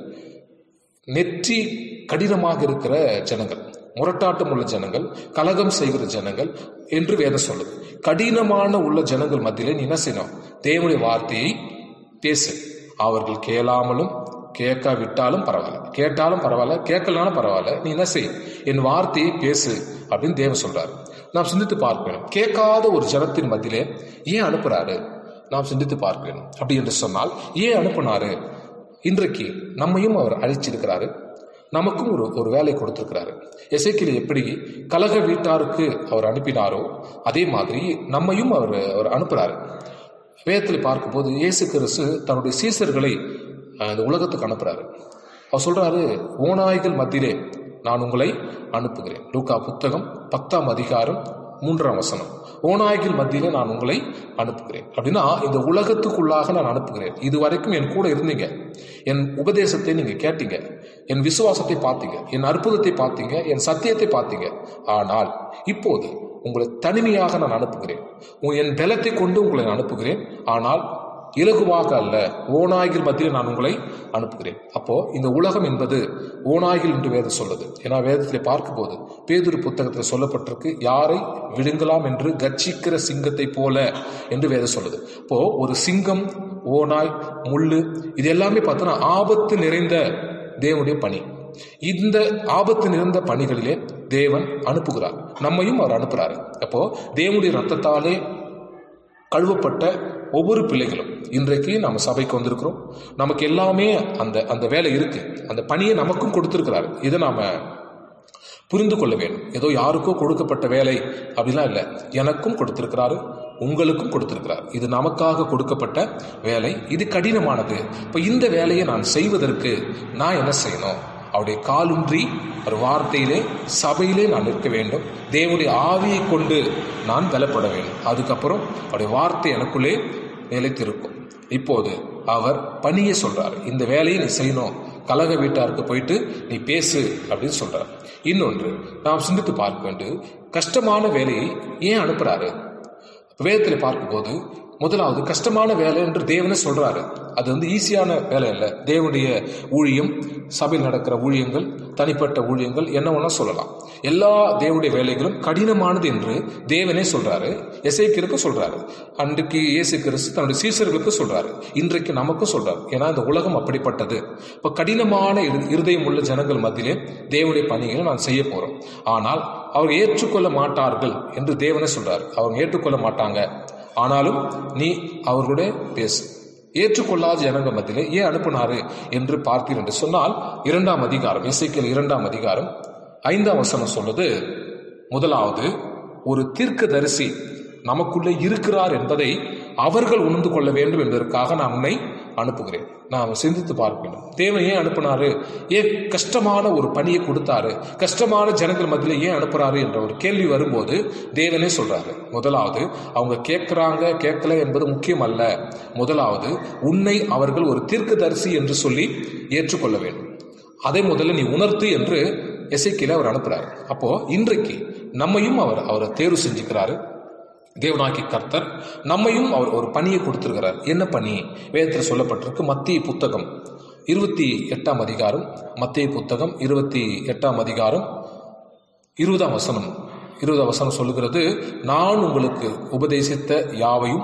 நெற்றி கடினமாக இருக்கிற ஜனங்கள் முரட்டாட்டம் உள்ள ஜனங்கள் கலகம் செய்கிற ஜனங்கள் என்று வேதம் சொல்லுது கடினமான உள்ள ஜனங்கள் மத்தியிலே நீ என்ன செய்யணும் தேவனுடைய வார்த்தையை பேசு அவர்கள் கேளாமலும் கேட்காவிட்டாலும் பரவாயில்ல கேட்டாலும் பரவாயில்ல கேட்கலனாலும் பரவாயில்ல நீ என்ன செய் என் வார்த்தையை பேசு அப்படின்னு தேவன் சொல்றாரு நாம் சிந்தித்து பார்க்க வேண்டும் கேட்காத ஒரு ஜனத்தின் மத்தியிலே ஏன் அனுப்புறாரு நாம் சிந்தித்து பார்க்க வேண்டும் அப்படி என்று சொன்னால் ஏன் அனுப்புனாரு இன்றைக்கு நம்மையும் அவர் அழைச்சிருக்கிறாரு நமக்கும் ஒரு ஒரு வேலை கொடுத்திருக்கிறாரு எசைக்கில் எப்படி கலக வீட்டாருக்கு அவர் அனுப்பினாரோ அதே மாதிரி நம்மையும் அவர் அவர் அனுப்புறாரு வேதத்தில் பார்க்கும்போது இயேசு கிறிஸ்து தன்னுடைய சீசர்களை அஹ், இந்த உலகத்துக்கு அனுப்புறாரு அவர் சொல்றாரு ஓநாய்கள் மத்தியிலே நான் உங்களை அனுப்புகிறேன் லூக்கா புத்தகம் பத்தாம் அதிகாரம் மூன்றாம் வசனம் ஓநாய்கள் மத்தியிலே நான் உங்களை அனுப்புகிறேன் அப்படின்னா இந்த உலகத்துக்குள்ளாக நான் அனுப்புகிறேன் இது வரைக்கும் என் கூட இருந்தீங்க என் உபதேசத்தை நீங்க கேட்டீங்க என் விசுவாசத்தை பார்த்தீங்க என் அற்புதத்தை பார்த்தீங்க என் சத்தியத்தை பார்த்தீங்க ஆனால் இப்போது உங்களை தனிமையாக நான் அனுப்புகிறேன் உன் என் பலத்தை கொண்டு உங்களை நான் அனுப்புகிறேன் ஆனால் இலகுவாக அல்ல ஓநாய்கள் மத்தியில் நான் உங்களை அனுப்புகிறேன் அப்போ இந்த உலகம் என்பது ஓநாய்கள் என்று வேதம் சொல்லுது ஏன்னா வேதத்தில் பார்க்கும்போது பேதுரு புத்தகத்தில் சொல்லப்பட்டிருக்கு யாரை விழுங்கலாம் என்று கர்ச்சிக்கிற சிங்கத்தை போல என்று வேதம் சொல்லுது அப்போ ஒரு சிங்கம் ஓநாய் முள்ளு இது எல்லாமே பார்த்தோன்னா ஆபத்து நிறைந்த தேவனுடைய பணி இந்த ஆபத்து நிறைந்த பணிகளிலே தேவன் அனுப்புகிறார் நம்மையும் அவர் அனுப்புறாரு அப்போ தேவனுடைய ரத்தத்தாலே கழுவப்பட்ட ஒவ்வொரு பிள்ளைகளும் இன்றைக்கு நம்ம சபைக்கு வந்திருக்கிறோம் நமக்கு எல்லாமே அந்த அந்த வேலை இருக்கு அந்த பணியை நமக்கும் கொடுத்திருக்கிறாரு இதை நாம புரிந்து கொள்ள வேண்டும் ஏதோ யாருக்கோ கொடுக்கப்பட்ட வேலை அப்படிலாம் இல்லை எனக்கும் கொடுத்திருக்கிறாரு உங்களுக்கும் கொடுத்திருக்கிறார் இது நமக்காக கொடுக்கப்பட்ட வேலை இது கடினமானது இப்போ இந்த வேலையை நான் செய்வதற்கு நான் என்ன செய்யணும் அவருடைய காலுன்றி ஒரு வார்த்தையிலே சபையிலே நான் நிற்க வேண்டும் தேவனுடைய ஆவியை கொண்டு நான் பலப்பட வேண்டும் அதுக்கப்புறம் அவருடைய வார்த்தை எனக்குள்ளே நிலைத்திருக்கும் இப்போது அவர் பணியை சொல்றார் இந்த வேலையை நீ செய்யணும் கலக வீட்டாருக்கு போயிட்டு நீ பேசு அப்படின்னு சொல்றார் இன்னொன்று நாம் சிந்தித்து பார்க்க வேண்டும் கஷ்டமான வேலையை ஏன் அனுப்புறாரு வேதத்தில் பார்க்கும்போது முதலாவது கஷ்டமான வேலை என்று தேவனே சொல்றாரு அது வந்து ஈஸியான வேலை இல்லை தேவனுடைய ஊழியம் சபையில் நடக்கிற ஊழியங்கள் தனிப்பட்ட ஊழியங்கள் என்ன வேணா சொல்லலாம் எல்லா தேவனுடைய வேலைகளும் கடினமானது என்று தேவனே சொல்றாரு எசைக்கிற்கு சொல்றாரு அன்றைக்கு இயேசு கிறிஸ்து தன்னுடைய சீசர்களுக்கு சொல்றாரு இன்றைக்கு நமக்கும் சொல்றாரு ஏன்னா இந்த உலகம் அப்படிப்பட்டது இப்ப கடினமான இரு- இருதயம் உள்ள ஜனங்கள் மத்தியிலே தேவனுடைய பணிகளை நான் செய்ய போறோம் ஆனால் அவர் ஏற்றுக்கொள்ள மாட்டார்கள் என்று தேவனே சொல்றாரு அவங்க ஏற்றுக்கொள்ள மாட்டாங்க ஆனாலும் நீ அவர்களுடைய பேசு ஏற்றுக்கொள்ளாத ஜனங்க மத்தியிலே ஏன் அனுப்புனாரு என்று பார்ப்பீர் என்று சொன்னால் இரண்டாம் அதிகாரம் இசைக்கல் இரண்டாம் அதிகாரம் ஐந்தாம் வசனம் சொல்லுது முதலாவது ஒரு தீர்க்கதரிசி நமக்குள்ளே இருக்கிறார் என்பதை அவர்கள் உணர்ந்து கொள்ள வேண்டும் என்பதற்காக நான் உன்னை அனுப்புகிறேன் நாம் சிந்தித்து பார்க்க வேண்டும் தேவன் ஏன் அனுப்புனாரு ஏன் கஷ்டமான ஒரு பணியை கொடுத்தாரு கஷ்டமான ஜனங்கள் மத்தியில் ஏன் அனுப்புறாரு என்ற ஒரு கேள்வி வரும்போது தேவனே சொல்றாரு முதலாவது அவங்க கேட்கிறாங்க கேட்கல என்பது முக்கியம் அல்ல முதலாவது உன்னை அவர்கள் ஒரு தீர்க்கதரிசி என்று சொல்லி ஏற்றுக்கொள்ள வேண்டும் அதை முதல்ல நீ உணர்த்து என்று எசைக்கில அவர் அனுப்புறாரு அப்போ இன்றைக்கு நம்மையும் அவர் அவரை தேர்வு செஞ்சுக்கிறாரு தேவனாக்கி கர்த்தர் நம்மையும் அவர் ஒரு பணியை கொடுத்திருக்கிறார் என்ன பணி வேதத்தில் சொல்லப்பட்டிருக்கு மத்திய புத்தகம் இருபத்தி எட்டாம் அதிகாரம் மத்திய புத்தகம் இருபத்தி எட்டாம் அதிகாரம் இருபதாம் வசனம் இருபதாம் வசனம் சொல்லுகிறது நான் உங்களுக்கு உபதேசித்த யாவையும்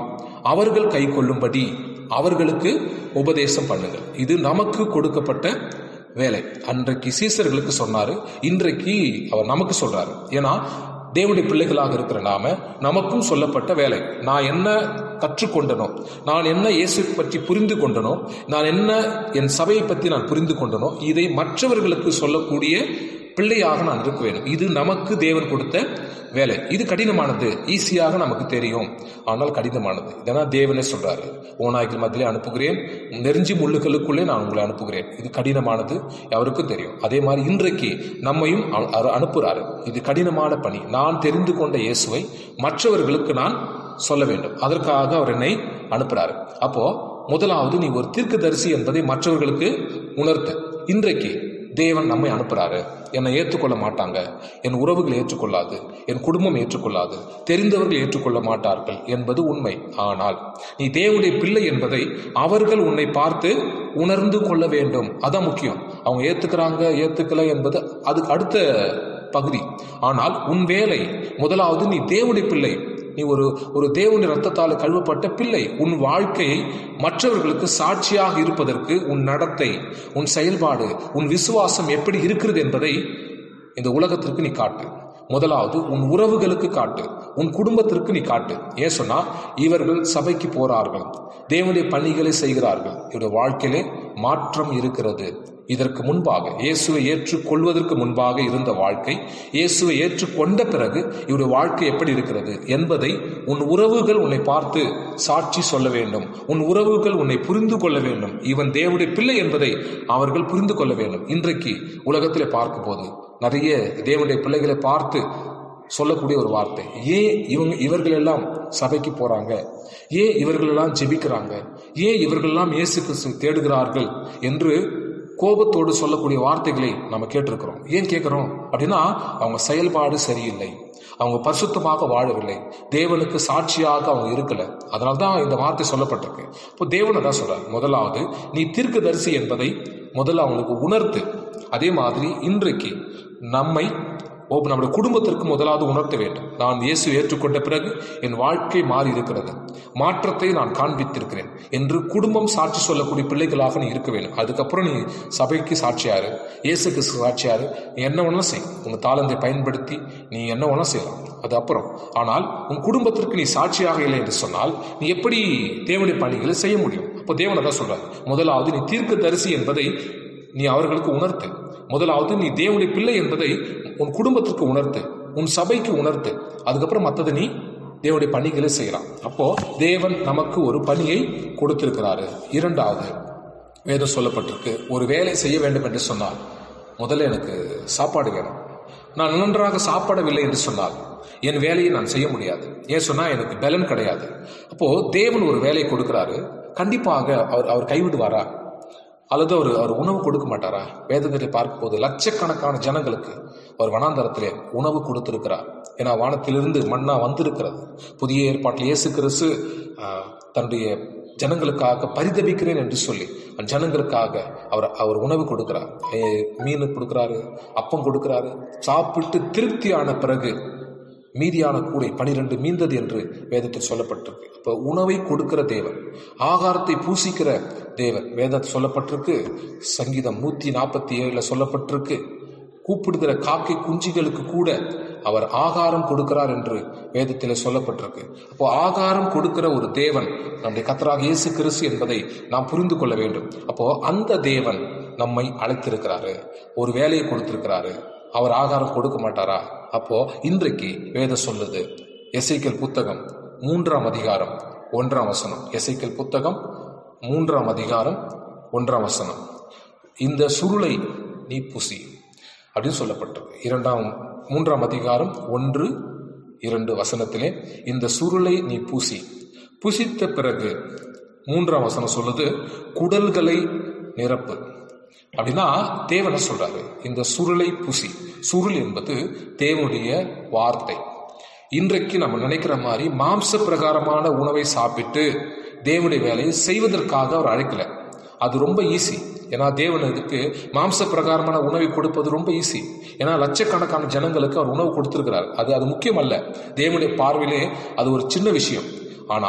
அவர்கள் கை கொள்ளும்படி அவர்களுக்கு உபதேசம் பண்ணுங்கள் இது நமக்கு கொடுக்கப்பட்ட வேலை அன்றைக்கு சீசர்களுக்கு சொன்னாரு இன்றைக்கு அவர் நமக்கு சொல்றாரு ஏன்னா தேவனுடைய பிள்ளைகளாக இருக்கிற நாம நமக்கும் சொல்லப்பட்ட வேலை நான் என்ன கற்றுக்கொண்டனோ நான் என்ன இயேசு பற்றி புரிந்து கொண்டனோ நான் என்ன என் சபையை பற்றி நான் புரிந்து கொண்டனோ இதை மற்றவர்களுக்கு சொல்லக்கூடிய பிள்ளையாக நான் இருக்க வேண்டும் இது நமக்கு தேவன் கொடுத்த வேலை இது கடினமானது ஈஸியாக நமக்கு தெரியும் ஆனால் கடினமானது இதனால் தேவனே சொல்றாரு ஓநாய்கள் மத்தியிலே அனுப்புகிறேன் நெருஞ்சி முள்ளுகளுக்குள்ளே நான் உங்களை அனுப்புகிறேன் இது கடினமானது அவருக்கும் தெரியும் அதே மாதிரி இன்றைக்கு நம்மையும் அவ- அவர் அனுப்புகிறாரு இது கடினமான பணி நான் தெரிந்து கொண்ட இயேசுவை மற்றவர்களுக்கு நான் சொல்ல வேண்டும் அதற்காக அவர் என்னை அனுப்புறாரு அப்போ முதலாவது நீ ஒரு தீர்க்கதரிசி என்பதை மற்றவர்களுக்கு உணர்த்து இன்றைக்கு தேவன் நம்மை அனுப்புறாரு என்னை ஏற்றுக்கொள்ள மாட்டாங்க என் உறவுகள் ஏற்றுக்கொள்ளாது என் குடும்பம் ஏற்றுக்கொள்ளாது தெரிந்தவர்கள் ஏற்றுக்கொள்ள மாட்டார்கள் என்பது உண்மை ஆனால் நீ தேவனுடைய பிள்ளை என்பதை அவர்கள் உன்னை பார்த்து உணர்ந்து கொள்ள வேண்டும் அதான் முக்கியம் அவங்க ஏத்துக்கிறாங்க ஏத்துக்கல என்பது அதுக்கு அடுத்த பகுதி ஆனால் உன் வேலை முதலாவது நீ தேவனுடைய பிள்ளை நீ ஒரு ஒரு தேவனுடைய ரத்தத்தால் கழுவப்பட்ட பிள்ளை உன் வாழ்க்கையை மற்றவர்களுக்கு சாட்சியாக இருப்பதற்கு உன் நடத்தை உன் செயல்பாடு உன் விசுவாசம் எப்படி இருக்கிறது என்பதை இந்த உலகத்திற்கு நீ காட்டு முதலாவது உன் உறவுகளுக்கு காட்டு உன் குடும்பத்திற்கு நீ காட்டு ஏன் சொன்னா இவர்கள் சபைக்கு போறார்கள் தேவனுடைய பணிகளை செய்கிறார்கள் இவருடைய வாழ்க்கையிலே மாற்றம் இருக்கிறது இதற்கு முன்பாக இயேசுவை ஏற்றுக்கொள்வதற்கு முன்பாக இருந்த வாழ்க்கை இயேசுவை ஏற்றுக்கொண்ட பிறகு இவருடைய வாழ்க்கை எப்படி இருக்கிறது என்பதை உன் உறவுகள் உன்னை பார்த்து சாட்சி சொல்ல வேண்டும் உன் உறவுகள் உன்னை புரிந்து கொள்ள வேண்டும் இவன் தேவனுடைய பிள்ளை என்பதை அவர்கள் புரிந்து கொள்ள வேண்டும் இன்றைக்கு உலகத்திலே பார்க்கும்போது நிறைய தேவனுடைய பிள்ளைகளை பார்த்து சொல்லக்கூடிய ஒரு வார்த்தை ஏன் இவங்க இவர்கள் எல்லாம் சபைக்கு போறாங்க ஏன் இவர்கள் எல்லாம் ஜெபிக்கிறாங்க ஏன் இவர்கள் எல்லாம் இயேசு கிறிஸ்து தேடுகிறார்கள் என்று கோபத்தோடு சொல்லக்கூடிய வார்த்தைகளை நம்ம கேட்டிருக்கிறோம் ஏன் கேட்கிறோம் அப்படின்னா அவங்க செயல்பாடு சரியில்லை அவங்க பரிசுத்தமாக வாழவில்லை தேவனுக்கு சாட்சியாக அவங்க இருக்கல அதனால தான் இந்த வார்த்தை சொல்லப்பட்டிருக்கு இப்போ தேவன் தான் சொல்றார் முதலாவது நீ தீர்க்கதரிசி என்பதை முதல்ல அவங்களுக்கு உணர்த்து அதே மாதிரி இன்றைக்கு நம்மை ஓ நம்முடைய குடும்பத்திற்கு முதலாவது உணர்த்த வேண்டும் நான் இயேசு ஏற்றுக்கொண்ட பிறகு என் வாழ்க்கை மாறி இருக்கிறது மாற்றத்தை நான் காண்பித்திருக்கிறேன் என்று குடும்பம் சாட்சி சொல்லக்கூடிய பிள்ளைகளாக நீ இருக்க வேண்டும் அதுக்கப்புறம் நீ சபைக்கு சாட்சியாரு இயேசுக்கு சாட்சியாரு நீ என்ன வேணாலும் செய் உன் தாளந்தை பயன்படுத்தி நீ என்ன வேணாலும் செய்யலாம் அது அப்புறம் ஆனால் உன் குடும்பத்திற்கு நீ சாட்சியாக இல்லை என்று சொன்னால் நீ எப்படி தேவனுடைய பணிகளை செய்ய முடியும் அப்போ தேவனை தான் சொல்றார் முதலாவது நீ தீர்க்க தரிசி என்பதை நீ அவர்களுக்கு உணர்த்து முதலாவது நீ தேவனுடைய பிள்ளை என்பதை உன் குடும்பத்திற்கு உணர்த்து உன் சபைக்கு உணர்த்து அதுக்கப்புறம் மற்றது நீ தேவனுடைய பணிகளை செய்யலாம் அப்போ தேவன் நமக்கு ஒரு பணியை கொடுத்திருக்கிறாரு இரண்டாவது வேதம் சொல்லப்பட்டிருக்கு ஒரு வேலை செய்ய வேண்டும் என்று சொன்னால் முதல்ல எனக்கு சாப்பாடு வேணும் நான் நன்றாக சாப்பிடவில்லை என்று சொன்னால் என் வேலையை நான் செய்ய முடியாது ஏன் சொன்னா எனக்கு பலன் கிடையாது அப்போ தேவன் ஒரு வேலையை கொடுக்கிறாரு கண்டிப்பாக அவர் அவர் கைவிடுவாரா அல்லது அவர் அவர் உணவு கொடுக்க மாட்டாரா வேதத்தை பார்க்கும்போது லட்சக்கணக்கான ஜனங்களுக்கு அவர் வனாந்தரத்திலே உணவு கொடுத்திருக்கிறார் ஏன்னா வானத்திலிருந்து மண்ணா வந்திருக்கிறது புதிய ஏற்பாட்டில் இயேசு கிறிஸ்து ஆஹ், தன்னுடைய ஜனங்களுக்காக பரிதபிக்கிறேன் என்று சொல்லி அந்த ஜனங்களுக்காக அவர் அவர் உணவு கொடுக்கிறார் ஏ, மீன் கொடுக்கிறாரு அப்பம் கொடுக்கிறாரு சாப்பிட்டு திருப்தியான பிறகு மீதியான கூடை பனிரெண்டு மீந்தது என்று வேதத்தில் சொல்லப்பட்டிருக்கு இப்போ உணவை கொடுக்கிற தேவன் ஆகாரத்தை பூசிக்கிற தேவன் வேதத்தில் சொல்லப்பட்டிருக்கு சங்கீதம் நூத்தி நாற்பத்தி ஏழுல சொல்லப்பட்டிருக்கு கூப்பிடுகிற காக்கை குஞ்சுகளுக்கு கூட அவர் ஆகாரம் கொடுக்கிறார் என்று வேதத்தில் சொல்லப்பட்டிருக்கு அப்போ ஆகாரம் கொடுக்கிற ஒரு தேவன் நம்முடைய கத்தராக இயேசு கிறிஸ்து என்பதை நாம் புரிந்து கொள்ள வேண்டும் அப்போ அந்த தேவன் நம்மை அழைத்திருக்கிறாரு ஒரு வேலையை கொடுத்திருக்கிறாரு அவர் ஆகாரம் கொடுக்க மாட்டாரா அப்போ இன்றைக்கு வேதம் சொல்லுது எசைக்கல் புத்தகம் மூன்றாம் அதிகாரம் ஒன்றாம் வசனம் எசைக்கல் புத்தகம் மூன்றாம் அதிகாரம் ஒன்றாம் வசனம் இந்த சுருளை நீ புசி அப்படின்னு சொல்லப்பட்டிருக்கு இரண்டாம் மூன்றாம் அதிகாரம் ஒன்று இரண்டு வசனத்திலே இந்த சுருளை நீ பூசி புசித்த பிறகு மூன்றாம் வசனம் சொல்லுது குடல்களை நிரப்பு அப்படின்னா தேவனை சொல்றாரு இந்த சுருளை புசி சுருள் என்பது தேவனுடைய வார்த்தை இன்றைக்கு நம்ம நினைக்கிற மாதிரி மாம்ச பிரகாரமான உணவை சாப்பிட்டு தேவனுடைய வேலையை செய்வதற்காக அவர் அழைக்கல அது ரொம்ப ஈஸி ஏன்னா தேவன் இதுக்கு மாம்ச பிரகாரமான உணவை கொடுப்பது ரொம்ப ஈஸி ஏன்னா லட்சக்கணக்கான ஜனங்களுக்கு அவர் உணவு கொடுத்திருக்கிறார் அது அது முக்கியம் அல்ல தேவனுடைய பார்வையிலே அது ஒரு சின்ன விஷயம் ஆனால்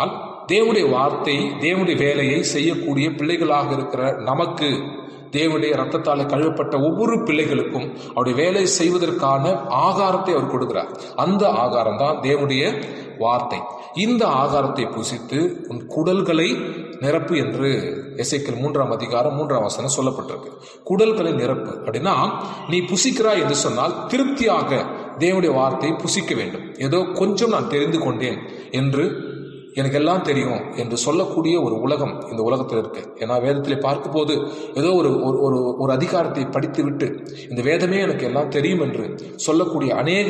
தேவனுடைய வார்த்தை தேவனுடைய வேலையை செய்யக்கூடிய பிள்ளைகளாக இருக்கிற நமக்கு தேவனுடைய ரத்தத்தால் கழுவப்பட்ட ஒவ்வொரு பிள்ளைகளுக்கும் அவருடைய வேலை செய்வதற்கான ஆகாரத்தை அவர் கொடுக்கிறார் அந்த ஆகாரம் தான் தேவனுடைய வார்த்தை இந்த ஆகாரத்தை புசித்து உன் குடல்களை நிரப்பு என்று எசைக்கல் மூன்றாம் அதிகாரம் மூன்றாம் வசனம் சொல்லப்பட்டிருக்கு குடல்களை நிரப்பு அப்படின்னா நீ புசிக்கிறாய் என்று சொன்னால் திருப்தியாக தேவனுடைய வார்த்தையை புசிக்க வேண்டும் ஏதோ கொஞ்சம் நான் தெரிந்து கொண்டேன் என்று எனக்கு எல்லாம் தெரியும் என்று சொல்லக்கூடிய ஒரு உலகம் இந்த உலகத்தில் இருக்கு ஏன்னா வேதத்திலே பார்க்கும் போது ஏதோ ஒரு ஒரு- ஒரு ஒரு அதிகாரத்தை படித்து விட்டு இந்த வேதமே எனக்கு எல்லாம் தெரியும் என்று சொல்லக்கூடிய அநேக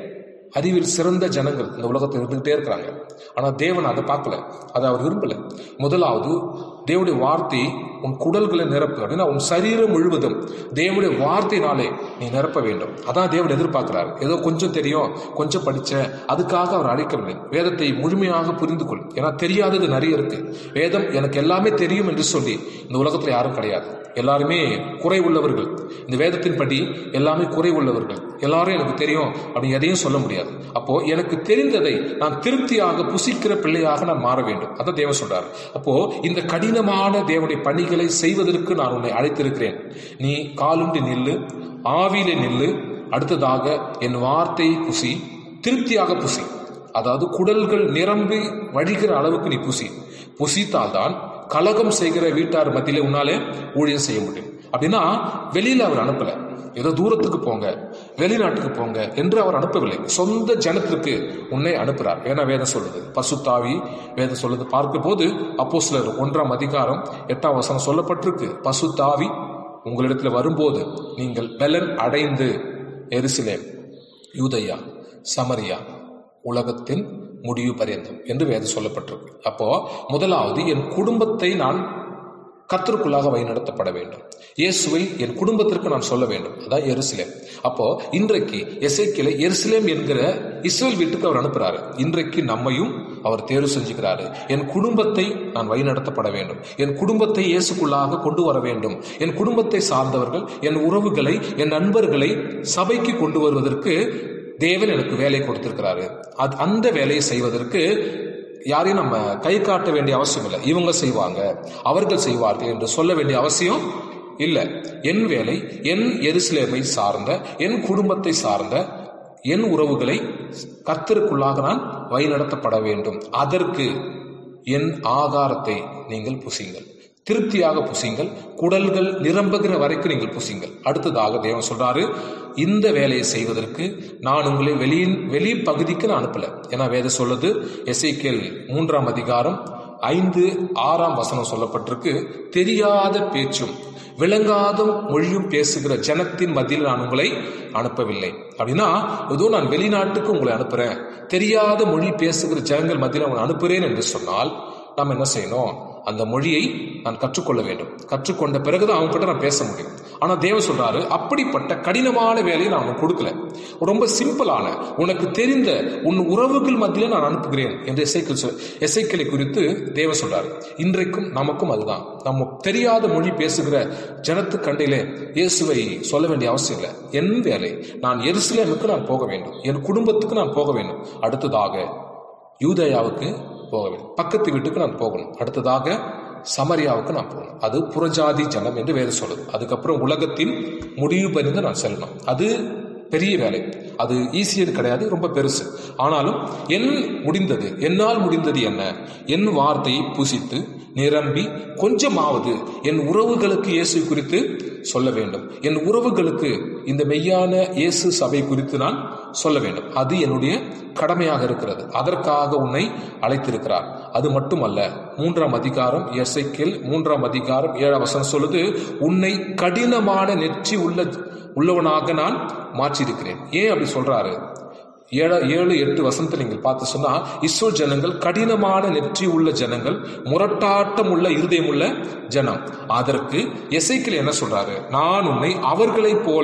அறிவில் சிறந்த ஜனங்கள் இந்த உலகத்தில் இருந்துகிட்டே இருக்கிறாங்க ஆனால் தேவன் அதை பார்க்கல அதை அவர் விரும்பல முதலாவது தேவனுடைய வார்த்தை உன் குடல்களை நிரப்பு அப்படின்னா உன் சரீரம் முழுவதும் தேவனுடைய வார்த்தையினாலே நீ நிரப்ப வேண்டும் அதான் தேவன் எதிர்பார்க்கிறார் ஏதோ கொஞ்சம் தெரியும் கொஞ்சம் படிச்ச அதுக்காக அவர் அழைக்கவில்லை வேதத்தை முழுமையாக புரிந்து கொள் ஏன்னா தெரியாதது நிறைய இருக்கு வேதம் எனக்கு எல்லாமே தெரியும் என்று சொல்லி இந்த உலகத்தில் யாரும் கிடையாது எல்லாருமே குறை உள்ளவர்கள் இந்த வேதத்தின்படி எல்லாமே குறை உள்ளவர்கள் எல்லாரும் எனக்கு தெரியும் அப்படி எதையும் சொல்ல முடியாது அப்போ எனக்கு தெரிந்ததை நான் திருப்தியாக புசிக்கிற பிள்ளையாக நான் மாற வேண்டும் அதான் தேவன் சொல்றார் அப்போ இந்த கடினமான தேவனுடைய பணிகளை செய்வதற்கு நான் உன்னை அழைத்திருக்கிறேன் நீ காலுண்டு நில்லு ஆவியிலே நில்லு அடுத்ததாக என் வார்த்தையை புசி திருப்தியாக புசி அதாவது குடல்கள் நிரம்பி வழிகிற அளவுக்கு நீ புசி புசித்தால்தான் கலகம் செய்கிற வீட்டார் மத்தியிலே உன்னாலே ஊழியம் செய்ய முடியும் அப்படின்னா வெளியில அவர் அனுப்பல ஏதோ தூரத்துக்கு போங்க வெளிநாட்டுக்கு போங்க என்று அவர் அனுப்பவில்லை சொந்த ஜனத்திற்கு உன்னை அனுப்புறார் ஏன்னா வேதம் சொல்லுது பசுத்தாவி வேதம் சொல்லுது பார்க்கும் போது அப்போ சிலர் ஒன்றாம் அதிகாரம் எட்டாம் வசனம் சொல்லப்பட்டிருக்கு பசுத்தாவி உங்களிடத்தில் வரும்போது நீங்கள் பலன் அடைந்து எருசலேம் யூதயா சமரியா உலகத்தின் முடிவு பரியந்தம் என்று வேதம் சொல்லப்பட்டிருக்கு அப்போ முதலாவது என் குடும்பத்தை நான் கர்த்தருக்குள்ளாக வழிநடத்தப்பட வேண்டும் இயேசுவை என் குடும்பத்திற்கு நான் சொல்ல வேண்டும் அதான் எருசலேம் அப்போ இன்றைக்கு எசேக்கியலை எருசலேம் என்கிற இஸ்ரேல் வீட்டுக்கு அவர் அனுப்புறாரு இன்றைக்கு நம்மையும் அவர் தேர்வு செஞ்சுக்கிறாரு என் குடும்பத்தை நான் வழிநடத்தப்பட வேண்டும் என் குடும்பத்தை இயேசுக்குள்ளாக கொண்டு வர வேண்டும் என் குடும்பத்தை சார்ந்தவர்கள் என் உறவுகளை என் நண்பர்களை சபைக்கு கொண்டு வருவதற்கு தேவன் எனக்கு வேலை கொடுத்திருக்கிறாரு அது அந்த வேலையை செய்வதற்கு யாரையும் நம்ம கை காட்ட வேண்டிய அவசியம் இல்லை இவங்க செய்வாங்க அவர்கள் செய்வார்கள் என்று சொல்ல வேண்டிய அவசியம் இல்லை என் வேலை என் எருசலேமை சார்ந்த என் குடும்பத்தை சார்ந்த என் உறவுகளை கர்த்தருக்குள்ளாக நான் வழிநடத்தப்பட வேண்டும் அதற்கு என் ஆகாரத்தை நீங்கள் புசிங்கள் திருப்தியாக புசிங்கள் குடல்கள் நிரம்புகிற வரைக்கும் நீங்கள் புசிங்கள் அடுத்ததாக தேவன் சொல்றாரு இந்த வேலையை செய்வதற்கு நான் உங்களை வெளியின் வெளி பகுதிக்கு நான் அனுப்பல ஏன்னா வேதம் சொல்லுது எசைக்கேல் மூன்றாம் அதிகாரம் ஐந்து ஆறாம் வசனம் சொல்லப்பட்டிருக்கு தெரியாத பேச்சும் விளங்காத மொழியும் பேசுகிற ஜனத்தின் மத்தியில் நான் உங்களை அனுப்பவில்லை அப்படின்னா ஏதோ நான் வெளிநாட்டுக்கு உங்களை அனுப்புறேன் தெரியாத மொழி பேசுகிற ஜனங்கள் மத்தியில் உங்களை அனுப்புறேன் என்று சொன்னால் நாம் என்ன செய்யணும் அந்த மொழியை நான் கற்றுக்கொள்ள வேண்டும் கற்றுக்கொண்ட பிறகுதான் அவங்க கிட்ட நான் பேச முடியும் ஆனா தேவன் சொல்றாரு அப்படிப்பட்ட கடினமான வேலையை நான் உனக்கு கொடுக்கல ரொம்ப சிம்பிளான உனக்கு தெரிந்த உன் உறவுகள் மத்தியில நான் அனுப்புகிறேன் என்று எசைக்கல் சொல் எசைக்கலை குறித்து தேவன் சொல்றாரு இன்றைக்கும் நமக்கும் அதுதான் நம்ம தெரியாத மொழி பேசுகிற ஜனத்து கண்டையிலே இயேசுவை சொல்ல வேண்டிய அவசியம் இல்லை என் வேலை நான் எருசலேமுக்கு நான் போக வேண்டும் என் குடும்பத்துக்கு நான் போக வேண்டும் அடுத்ததாக யூதயாவுக்கு போக வேண்டும் பக்கத்து வீட்டுக்கு நான் போகணும் அடுத்ததாக சமரியாவுக்கு நான் போகணும் அது புறஜாதி ஜனம் என்று வேறு சொல்லுது அதுக்கப்புறம் உலகத்தின் முடிவு பறிந்து நான் செல்லணும் அது பெரிய வேலை அது ஈஸியது கிடையாது ரொம்ப பெருசு ஆனாலும் என் முடிந்தது என்னால் முடிந்தது என்ன என் வார்த்தையை புசித்து நிரம்பி கொஞ்சமாவது என் உறவுகளுக்கு இயேசு குறித்து சொல்ல வேண்டும் என் உறவுகளுக்கு இந்த மெய்யான இயேசு சபை குறித்து நான் சொல்ல வேண்டும் அது என்னுடைய கடமையாக இருக்கிறது அதற்காக உன்னை அழைத்திருக்கிறார் அது மட்டுமல்ல மூன்றாம் அதிகாரம் எசைக்கில் மூன்றாம் அதிகாரம் ஏழாம் வசனம் சொல்லுது உன்னை கடினமான நெற்றி உள்ள உள்ளவனாக நான் மாற்றியிருக்கிறேன் ஏன் அப்படி சொல்றாரு ஏழு ஏழு எட்டு வசனத்தில் நீங்கள் பார்த்து சொன்னா இஸ்ரோல் ஜனங்கள் கடினமான நெற்றி உள்ள ஜனங்கள் முரட்டாட்டம் உள்ள இருதயம் உள்ள ஜனம் அதற்கு எசைக்கில் என்ன சொல்றாரு நான் உன்னை அவர்களைப் போல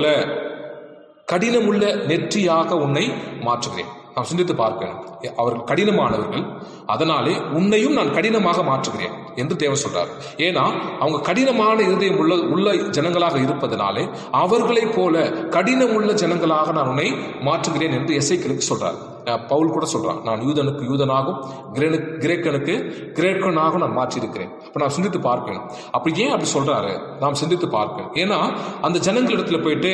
கடினமுள்ள நெற்றியாக உன்னை மாற்றுகிறேன் நாம் சிந்தித்து பார்க்கணும் அவர்கள் கடினமானவர்கள் அதனாலே உன்னையும் நான் கடினமாக மாற்றுகிறேன் என்று தேவன் சொல்றார் ஏன்னா அவங்க கடினமான இருதயம் உள்ள உள்ள ஜனங்களாக இருப்பதனாலே அவர்களைப் போல கடினம் உள்ள ஜனங்களாக நான் உன்னை மாற்றுகிறேன் என்று எசைக்கிற்கு சொல்றார் அஹ் பவுல் கூட சொல்றான் நான் யூதனுக்கு யூதனாகும் கிரேனுக்கு கிரேக்கனுக்கு கிரேக்கனாகவும் நான் மாற்றியிருக்கிறேன் அப்ப நான் சிந்தித்து பார்க்கணும் அப்படி ஏன் அப்படி சொல்றாரு நாம் சிந்தித்து பார்க்கணும் ஏன்னா அந்த ஜனங்களிடத்துல போயிட்டு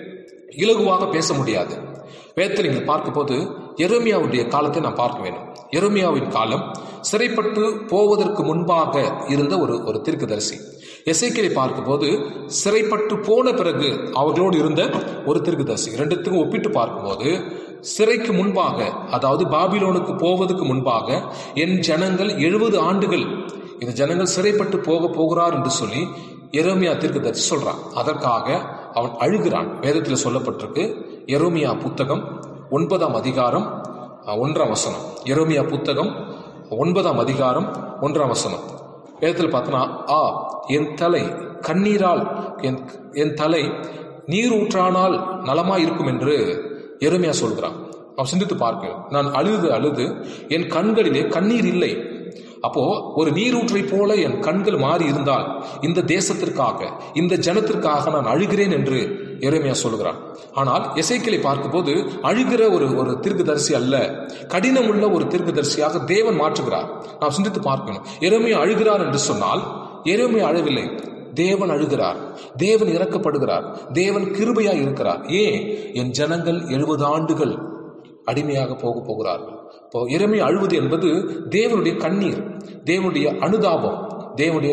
இலகுவாக பேச முடியாது வேதத்தில் நீங்கள் பார்க்கும்போது எரோமியாவுடைய காலத்தை நாம் பார்க்க வேண்டும் எரோமியாவின் காலம் சிறைப்பட்டு போவதற்கு முன்பாக இருந்த ஒரு ஒரு தீர்க்கதரிசி எசைக்கிளை பார்க்கும்போது சிறைப்பட்டு போன பிறகு அவர்களோடு இருந்த ஒரு தீர்க்கதரிசி ரெண்டுத்துக்கும் ஒப்பிட்டு பார்க்கும்போது சிறைக்கு முன்பாக அதாவது பாபிலோனுக்கு போவதற்கு முன்பாக என் ஜனங்கள் எழுபது ஆண்டுகள் இந்த ஜனங்கள் சிறைப்பட்டு போக போகிறார் என்று சொல்லி எரோமியா தீர்க்கதரிசி சொல்றான் அதற்காக அவன் அழுகிறான் வேதத்தில் சொல்லப்பட்டிருக்கு எரோமியா புத்தகம் ஒன்பதாம் அதிகாரம் அஹ், ஒன்றாம் வசனம் எரோமியா புத்தகம் ஒன்பதாம் அதிகாரம் ஒன்றாம் வசனம் வேதத்தில் பார்த்தோன்னா ஆ என் தலை கண்ணீரால் என் என் தலை நீர் ஊற்றானால் நலமாய் இருக்கும் என்று எருமையா சொல்கிறான் அவன் சிந்தித்து பார்க்க நான் அழுது அழுது என் கண்களிலே கண்ணீர் இல்லை அப்போ ஒரு நீரூற்றை போல என் கண்கள் மாறி இருந்தால் இந்த தேசத்திற்காக இந்த ஜனத்திற்காக நான் அழுகிறேன் என்று எரேமியா சொல்கிறான் ஆனால் எசைக்கிளை பார்க்கும்போது அழுகிற ஒரு ஒரு தீர்க்கதரிசி அல்ல கடினமுள்ள ஒரு தீர்க்கதரிசியாக தேவன் மாற்றுகிறார் நாம் சிந்தித்து பார்க்கணும் எரேமியா அழுகிறார் என்று சொன்னால் எரேமியா அழவில்லை தேவன் அழுகிறார் தேவன் இறக்கப்படுகிறார் தேவன் கிருபையாய் இருக்கிறார் ஏன் என் ஜனங்கள் எழுபது ஆண்டுகள் அடிமையாக போக போகிறார்கள் இப்போ இறமை அழுவது என்பது தேவனுடைய கண்ணீர் தேவனுடைய அனுதாபம் தேவனுடைய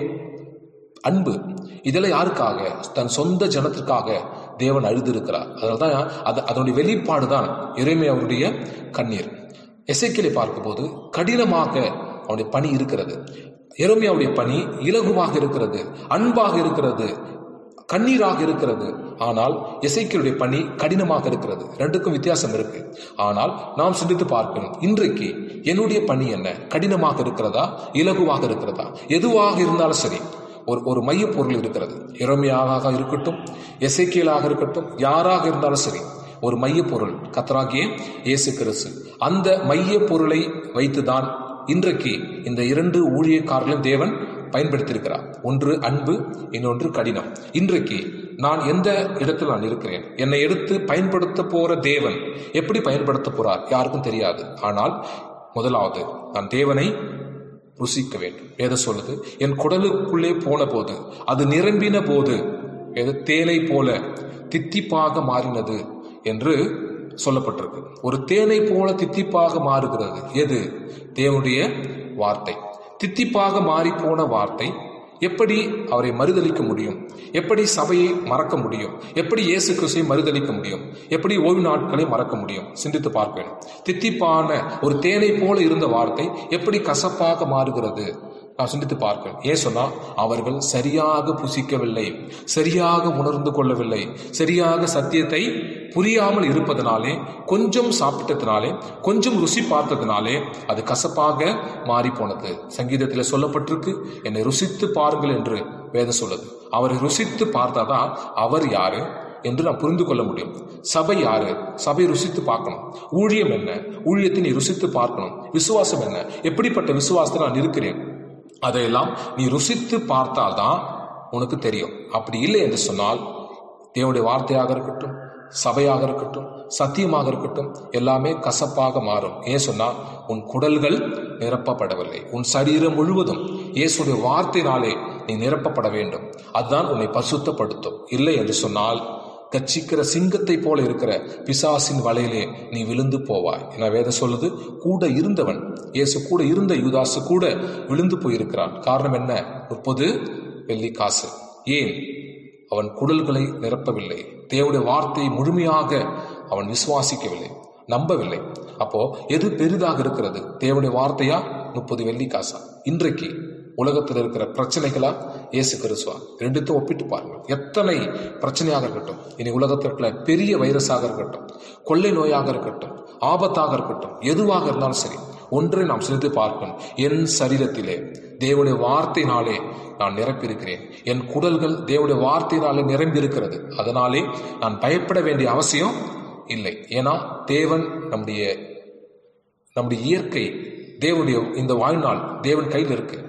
அன்பு இதெல்லாம் யாருக்காக தன் சொந்த ஜனத்திற்காக தேவன் அழுதிருக்கிறார் அதனால தான் அது அதனுடைய வெளிப்பாடு தான் இறைமை அவருடைய கண்ணீர் எசைக்கிளை பார்க்கும்போது கடினமாக அவனுடைய பணி இருக்கிறது எரோமியாவுடைய பணி இலகுவாக இருக்கிறது அன்பாக இருக்கிறது கண்ணீராக இருக்கிறது ஆனால் எசைக்கியலுடைய பணி கடினமாக இருக்கிறது ரெண்டுக்கும் வித்தியாசம் இருக்கு ஆனால் நாம் சிந்தித்து பார்க்கணும் இன்றைக்கு என்னுடைய பணி என்ன கடினமாக இருக்கிறதா இலகுவாக இருக்கிறதா எதுவாக இருந்தாலும் சரி ஒரு ஒரு மைய பொருள் இருக்கிறது இறமையாக இருக்கட்டும் எசைக்கியலாக இருக்கட்டும் யாராக இருந்தாலும் சரி ஒரு மைய பொருள் கத்தராகிய இயேசு கிறிஸ்து அந்த மைய பொருளை வைத்துதான் இன்றைக்கு இந்த இரண்டு ஊழியக்காரர்களும் தேவன் பயன்படுத்தியிருக்கிறார் ஒன்று அன்பு இன்னொன்று கடினம் இன்றைக்கு நான் எந்த இடத்தில் நான் இருக்கிறேன் என்னை எடுத்து பயன்படுத்த போற தேவன் எப்படி பயன்படுத்த போறார் யாருக்கும் தெரியாது ஆனால் முதலாவது நான் தேவனை ருசிக்க வேண்டும் வேத சொல்லுது என் குடலுக்குள்ளே போன போது அது நிரம்பின போது எது தேனை போல தித்திப்பாக மாறினது என்று சொல்லப்பட்டிருக்கு ஒரு தேனை போல தித்திப்பாக மாறுகிறது எது தேவனுடைய வார்த்தை தித்திப்பாக மாறி போன வார்த்தை எப்படி அவரை மறுதளிக்க முடியும் எப்படி சபையை மறக்க முடியும் எப்படி இயேசு கிறிஸ்துவை மறுதளிக்க முடியும் எப்படி ஓய்வு நாட்களை மறக்க முடியும் சிந்தித்து பார்க்க வேண்டும் தித்திப்பான ஒரு தேனை போல இருந்த வார்த்தை எப்படி கசப்பாக மாறுகிறது நான் சிந்தித்து பார்க்கிறேன் ஏன் சொன்னா அவர்கள் சரியாக புசிக்கவில்லை சரியாக உணர்ந்து கொள்ளவில்லை சரியாக சத்தியத்தை புரியாமல் இருப்பதனாலே கொஞ்சம் சாப்பிட்டதுனாலே கொஞ்சம் ருசி பார்த்ததுனாலே அது கசப்பாக மாறி போனது சங்கீதத்தில் சொல்லப்பட்டிருக்கு என்னை ருசித்து பாருங்கள் என்று வேதம் சொல்லுது அவரை ருசித்து பார்த்தாதான் அவர் யாரு என்று நான் புரிந்து கொள்ள முடியும் சபை யாரு சபை ருசித்து பார்க்கணும் ஊழியம் என்ன ஊழியத்தை நீ ருசித்து பார்க்கணும் விசுவாசம் என்ன எப்படிப்பட்ட விசுவாசத்தை நான் இருக்கிறேன் அதையெல்லாம் நீ ருசித்து பார்த்தால்தான் உனக்கு தெரியும் அப்படி இல்லை என்று சொன்னால் தேவனுடைய வார்த்தையாக இருக்கட்டும் சபையாக இருக்கட்டும் சத்தியமாக இருக்கட்டும் எல்லாமே கசப்பாக மாறும் ஏன் சொன்னா உன் குடல்கள் நிரப்பப்படவில்லை உன் சரீரம் முழுவதும் இயேசுடைய வார்த்தையினாலே நீ நிரப்பப்பட வேண்டும் அதுதான் உன்னை பசுத்தப்படுத்தும் இல்லை என்று சொன்னால் கச்சிக்கிற சிங்கத்தை போல இருக்கிற பிசாசின் வலையிலே நீ விழுந்து போவாய் என வேதம் சொல்லுது கூட இருந்தவன் இயேசு கூட இருந்த யூதாசு கூட விழுந்து போயிருக்கிறான் காரணம் என்ன முப்பது வெள்ளி காசு ஏன் அவன் குடல்களை நிரப்பவில்லை தேவனுடைய வார்த்தையை முழுமையாக அவன் விசுவாசிக்கவில்லை நம்பவில்லை அப்போ எது பெரிதாக இருக்கிறது தேவனுடைய வார்த்தையா முப்பது வெள்ளி காசா இன்றைக்கு உலகத்தில் இருக்கிற பிரச்சனைகளா இயேசு கிறிஸ்துவா ரெண்டுத்தையும் ஒப்பிட்டு பாருங்க எத்தனை பிரச்சனையாக இருக்கட்டும் இனி உலகத்தில் இருக்கிற பெரிய வைரஸாக இருக்கட்டும் கொள்ளை நோயாக இருக்கட்டும் ஆபத்தாக இருக்கட்டும் எதுவாக இருந்தாலும் சரி ஒன்றை நாம் சிந்தித்து பார்க்கணும் என் சரீரத்திலே தேவனுடைய வார்த்தையினாலே நான் நிரப்பியிருக்கிறேன் என் குடல்கள் தேவனுடைய வார்த்தையினாலே நிரம்பியிருக்கிறது அதனாலே நான் பயப்பட வேண்டிய அவசியம் இல்லை ஏன்னா தேவன் நம்முடைய நம்முடைய இயற்கை தேவனுடைய இந்த வாழ்நாள் தேவன் கையில் இருக்கு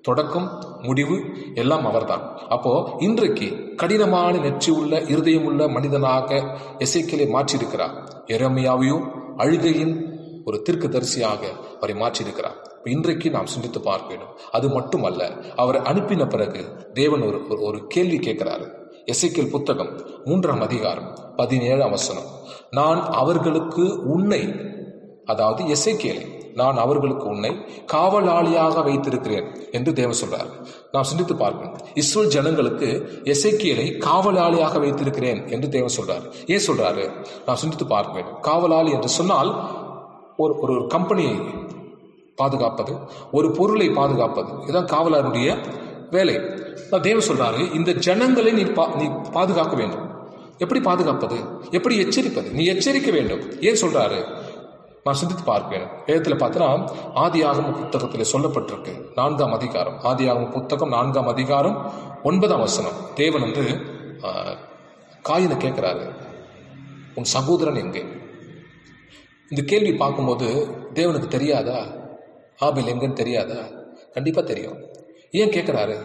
தொடக்கம் முடிவு எல்லாம் அவர்தான் அப்போ இன்றைக்கு கடினமான நெற்றி உள்ள இருதயம் உள்ள மனிதனாக எசைக்கிலே மாற்றியிருக்கிறார் எரமியாவையும் அழுகையின் ஒரு தீர்க்க தரிசியாக அவரை மாற்றியிருக்கிறார் இப்ப இன்றைக்கு நாம் சிந்தித்து பார்க்க வேண்டும் அது மட்டுமல்ல அவர் அனுப்பின பிறகு தேவன் ஒரு ஒரு- ஒரு கேள்வி கேட்கிறாரு எசைக்கேல் புத்தகம் மூன்றாம் அதிகாரம் பதினேழாம் வசனம் நான் அவர்களுக்கு உன்னை அதாவது எசைக்கேலை நான் அவர்களுக்கு உன்னை காவலாளியாக வைத்திருக்கிறேன் என்று தேவன் சொல்றார் நாம் சிந்தித்து பார்க்கணும் இஸ்ரேல் ஜனங்களுக்கு எசைக்கியலை காவலாளியாக வைத்திருக்கிறேன் என்று தேவன் சொல்றார் ஏன் சொல்றாரு நாம் சிந்தித்து பார்க்க வேண்டும் காவலாளி என்று சொன்னால் ஒரு ஒரு ஒரு கம்பெனியை பாதுகாப்பது ஒரு பொருளை பாதுகாப்பது இதுதான் காவலாருடைய வேலை நான் தேவன் சொல்றாரு இந்த ஜனங்களை நீ பா- நீ பாதுகாக்க வேண்டும் எப்படி பாதுகாப்பது எப்படி எச்சரிப்பது நீ எச்சரிக்க வேண்டும் ஏன் சொல்றாரு நான் சிந்தித்து பார்ப்பேன் வேதத்தில் பார்த்தனா ஆதி ஆகம புத்தகத்தில் சொல்லப்பட்டிருக்கு நான்காம் அதிகாரம் ஆதி ஆகம புத்தகம் நான்காம் அதிகாரம் ஒன்பதாம் வசனம் தேவன் வந்து ஆஹ், காயினை கேட்கிறாரு உன் சகோதரன் எங்கே இந்த கேள்வி பார்க்கும்போது தேவனுக்கு தெரியாதா ஆபேல் எங்கன்னு தெரியாதா கண்டிப்பா தெரியும் ஏன் கேட்கிறாரு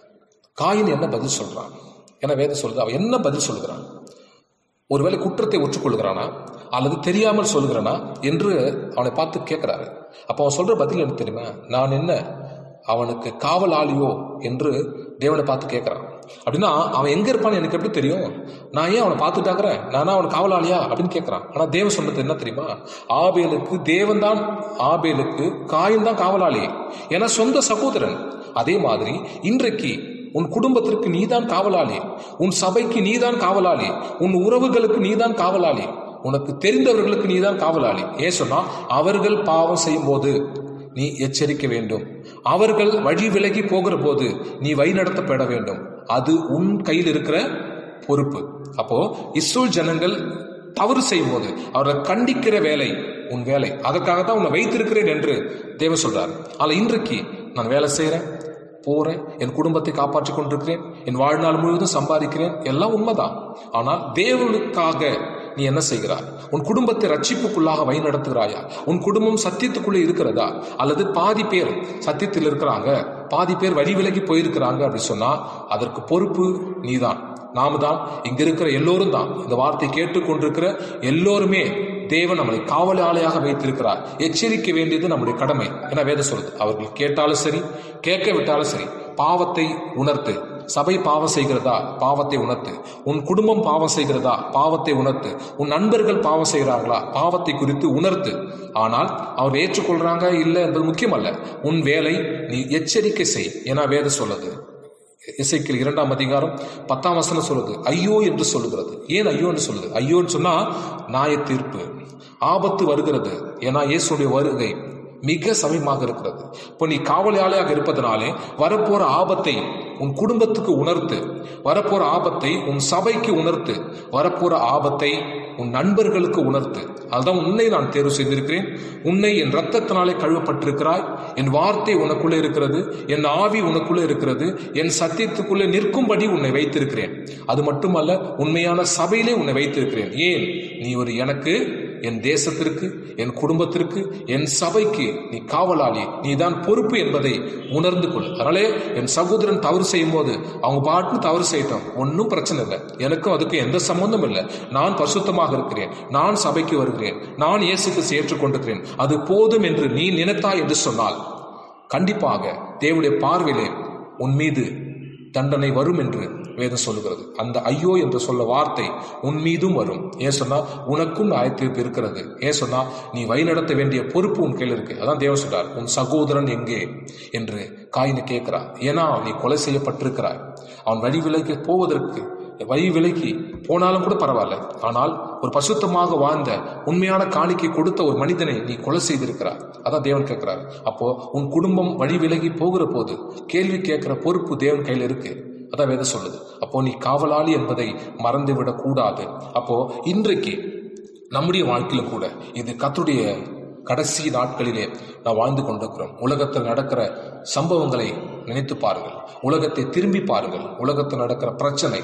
காயின் என்ன பதில் சொல்றான் ஏன்னா வேதம் சொல்லுது அவன் என்ன பதில் சொல்லுகிறான் ஒருவேளை குற்றத்தை ஒற்றுக்கொள்கிறானா அல்லது தெரியாமல் சொல்லுகிறானா என்று அவனை பார்த்து கேட்கிறாரு அப்ப அவன் சொல்ற பதில் என்ன தெரியுமா நான் என்ன அவனுக்கு காவலாளியோ என்று தேவனை பார்த்து கேட்கிறான் அப்படின்னா அவன் எங்க இருப்பான்னு எனக்கு எப்படி தெரியும் நான் ஏன் அவனை பார்த்துட்டாக்குறேன் நானா அவன் காவலாளியா அப்படின்னு கேட்கிறான் ஆனா தேவன் சொன்னது என்ன தெரியுமா ஆபேலுக்கு தேவன் தான் ஆபேலுக்கு காயின் தான் காவலாளி ஏன்னா சொந்த சகோதரன் அதே மாதிரி இன்றைக்கு உன் குடும்பத்திற்கு நீதான் காவலாளி உன் சபைக்கு நீதான் காவலாளி உன் உறவுகளுக்கு நீதான் காவலாளி உனக்கு தெரிந்தவர்களுக்கு நீதான் காவலாளி ஏன் சொன்னா அவர்கள் பாவம் செய்யும் போது நீ எச்சரிக்க வேண்டும் அவர்கள் வழி விலகி போகிற போது நீ வழிநடத்தப்பட வேண்டும் அது உன் கையில் இருக்கிற பொறுப்பு அப்போ இஸ்ரேல் ஜனங்கள் தவறு செய்யும் போது அவரை கண்டிக்கிற வேலை உன் வேலை அதற்காக தான் உன்னை வைத்திருக்கிறேன் என்று தேவன் சொல்றார் ஆனா இன்றைக்கு நான் வேலை செய்யறேன் போறேன் என் குடும்பத்தை காப்பாற்றிக் கொண்டிருக்கிறேன் என் வாழ்நாள் முழுவதும் சம்பாதிக்கிறேன் எல்லாம் உண்மைதான் ஆனால் தேவனுக்காக நீ என்ன செய்கிறாய் உன் குடும்பத்தை ரட்சிப்புக்குள்ளாக வழி நடத்துகிறாயா உன் குடும்பம் சத்தியத்துக்குள்ளே இருக்கிறதா அல்லது பாதி பேர் சத்தியத்தில் இருக்கிறாங்க பாதி பேர் வழி விலகி போயிருக்கிறாங்க அப்படி சொன்னா அதற்கு பொறுப்பு நீதான் நாம தான் இங்க இருக்கிற எல்லோரும் தான் இந்த வார்த்தை கேட்டுக்கொண்டிருக்கிற எல்லோருமே தேவன் நம்மளை காவலாளியாக வைத்திருக்கிறார் எச்சரிக்க வேண்டியது நம்முடைய கடமை என வேதம் சொல்லுது அவர்கள் கேட்டாலும் சரி கேட்க விட்டாலும் சரி பாவத்தை உணர்த்து சபை பாவம் செய்கிறதா பாவத்தை உணர்த்து உன் குடும்பம் பாவம் செய்கிறதா பாவத்தை உணர்த்து உன் நண்பர்கள் பாவம் செய்கிறாங்களா பாவத்தை குறித்து உணர்த்து ஆனால் அவர் ஏற்றுக்கொள்றாங்க இல்லை என்பது முக்கியமல்ல உன் வேலை நீ எச்சரிக்கை செய் என வேதம் சொல்லுது இசைக்கில் இரண்டாம் அதிகாரம் பத்தாம் வசனம் சொல்லுது ஐயோ என்று சொல்லுகிறது ஏன் ஐயோ என்று சொல்லுது ஐயோன்னு சொன்னா நியாய தீர்ப்பு ஆபத்து வருகிறது ஏன்னா இயேசுடைய வருகை மிக சமயமாக இருக்கிறது இப்போ நீ காவலாளியாக இருப்பதனாலே வரப்போற ஆபத்தை உன் குடும்பத்துக்கு உணர்த்து வரப்போற ஆபத்தை உன் சபைக்கு உணர்த்து வரப்போற ஆபத்தை உன் நண்பர்களுக்கு உணர்த்து அதுதான் உன்னை நான் தேர்வு செய்திருக்கிறேன் உன்னை என் ரத்தத்தினாலே கழுவப்பட்டிருக்கிறாய் என் வார்த்தை உனக்குள்ளே இருக்கிறது என் ஆவி உனக்குள்ளே இருக்கிறது என் சத்தியத்துக்குள்ளே நிற்கும்படி உன்னை வைத்திருக்கிறேன் அது மட்டுமல்ல உண்மையான சபையிலே உன்னை வைத்திருக்கிறேன் ஏன் நீ ஒரு எனக்கு என் தேசத்திற்கு என் குடும்பத்திற்கு என் சபைக்கு நீ காவலாளி நீ தான் பொறுப்பு என்பதை உணர்ந்து கொள் அதனாலே என் சகோதரன் தவறு செய்யும் போது அவங்க பாட்டு தவறு செய்யட்டும் ஒன்றும் பிரச்சனை இல்லை எனக்கும் அதுக்கு எந்த சம்பந்தம் இல்லை நான் பரிசுத்தமாக இருக்கிறேன் நான் சபைக்கு வருகிறேன் நான் இயேசுக்கு ஏற்றுக்கொண்டிருக்கிறேன் அது போதும் என்று நீ நினைத்தாய் என்று சொன்னால் கண்டிப்பாக தேவனுடைய பார்வையிலே உன் மீது தண்டனை வரும் என்று வேதம் சொல்லுகிறது அந்த ஐயோ என்று சொல்ல வார்த்தை உன் மீதும் வரும் ஏன் சொன்னா உனக்கும் நியாயத்தீர்ப்பு இருக்கிறது ஏன் சொன்னா நீ வழிநடத்த வேண்டிய பொறுப்பு உன் கையில் இருக்கு அதான் தேவன் சொல்றார் உன் சகோதரன் எங்கே என்று காயினை கேட்கிறார் ஏன்னா நீ கொலை செய்யப்பட்டிருக்கிறாய் அவன் வழி விலகி போவதற்கு வழி விலகி போனாலும் கூட பரவாயில்ல ஆனால் ஒரு பசுத்தமாக வாழ்ந்த உண்மையான காணிக்கை கொடுத்த ஒரு மனிதனை நீ கொலை செய்திருக்கிறார் அதான் தேவன் கேட்கிறார் அப்போ உன் குடும்பம் வழி விலகி போகிற போது கேள்வி கேட்கிற பொறுப்பு தேவன் கையில் இருக்கு அதான் வேதம் சொல்லுது அப்போ நீ காவலாளி என்பதை மறந்து விடக் கூடாது அப்போ இன்றைக்கு நம்முடைய வாழ்க்கையிலும் கூட இது கத்துடைய கடைசி நாட்களிலே நாம் வாழ்ந்து கொண்டிருக்கிறோம் உலகத்தில் நடக்கிற சம்பவங்களை நினைத்து பாருங்கள் உலகத்தை திரும்பி பாருங்கள் உலகத்தில் நடக்கிற பிரச்சனை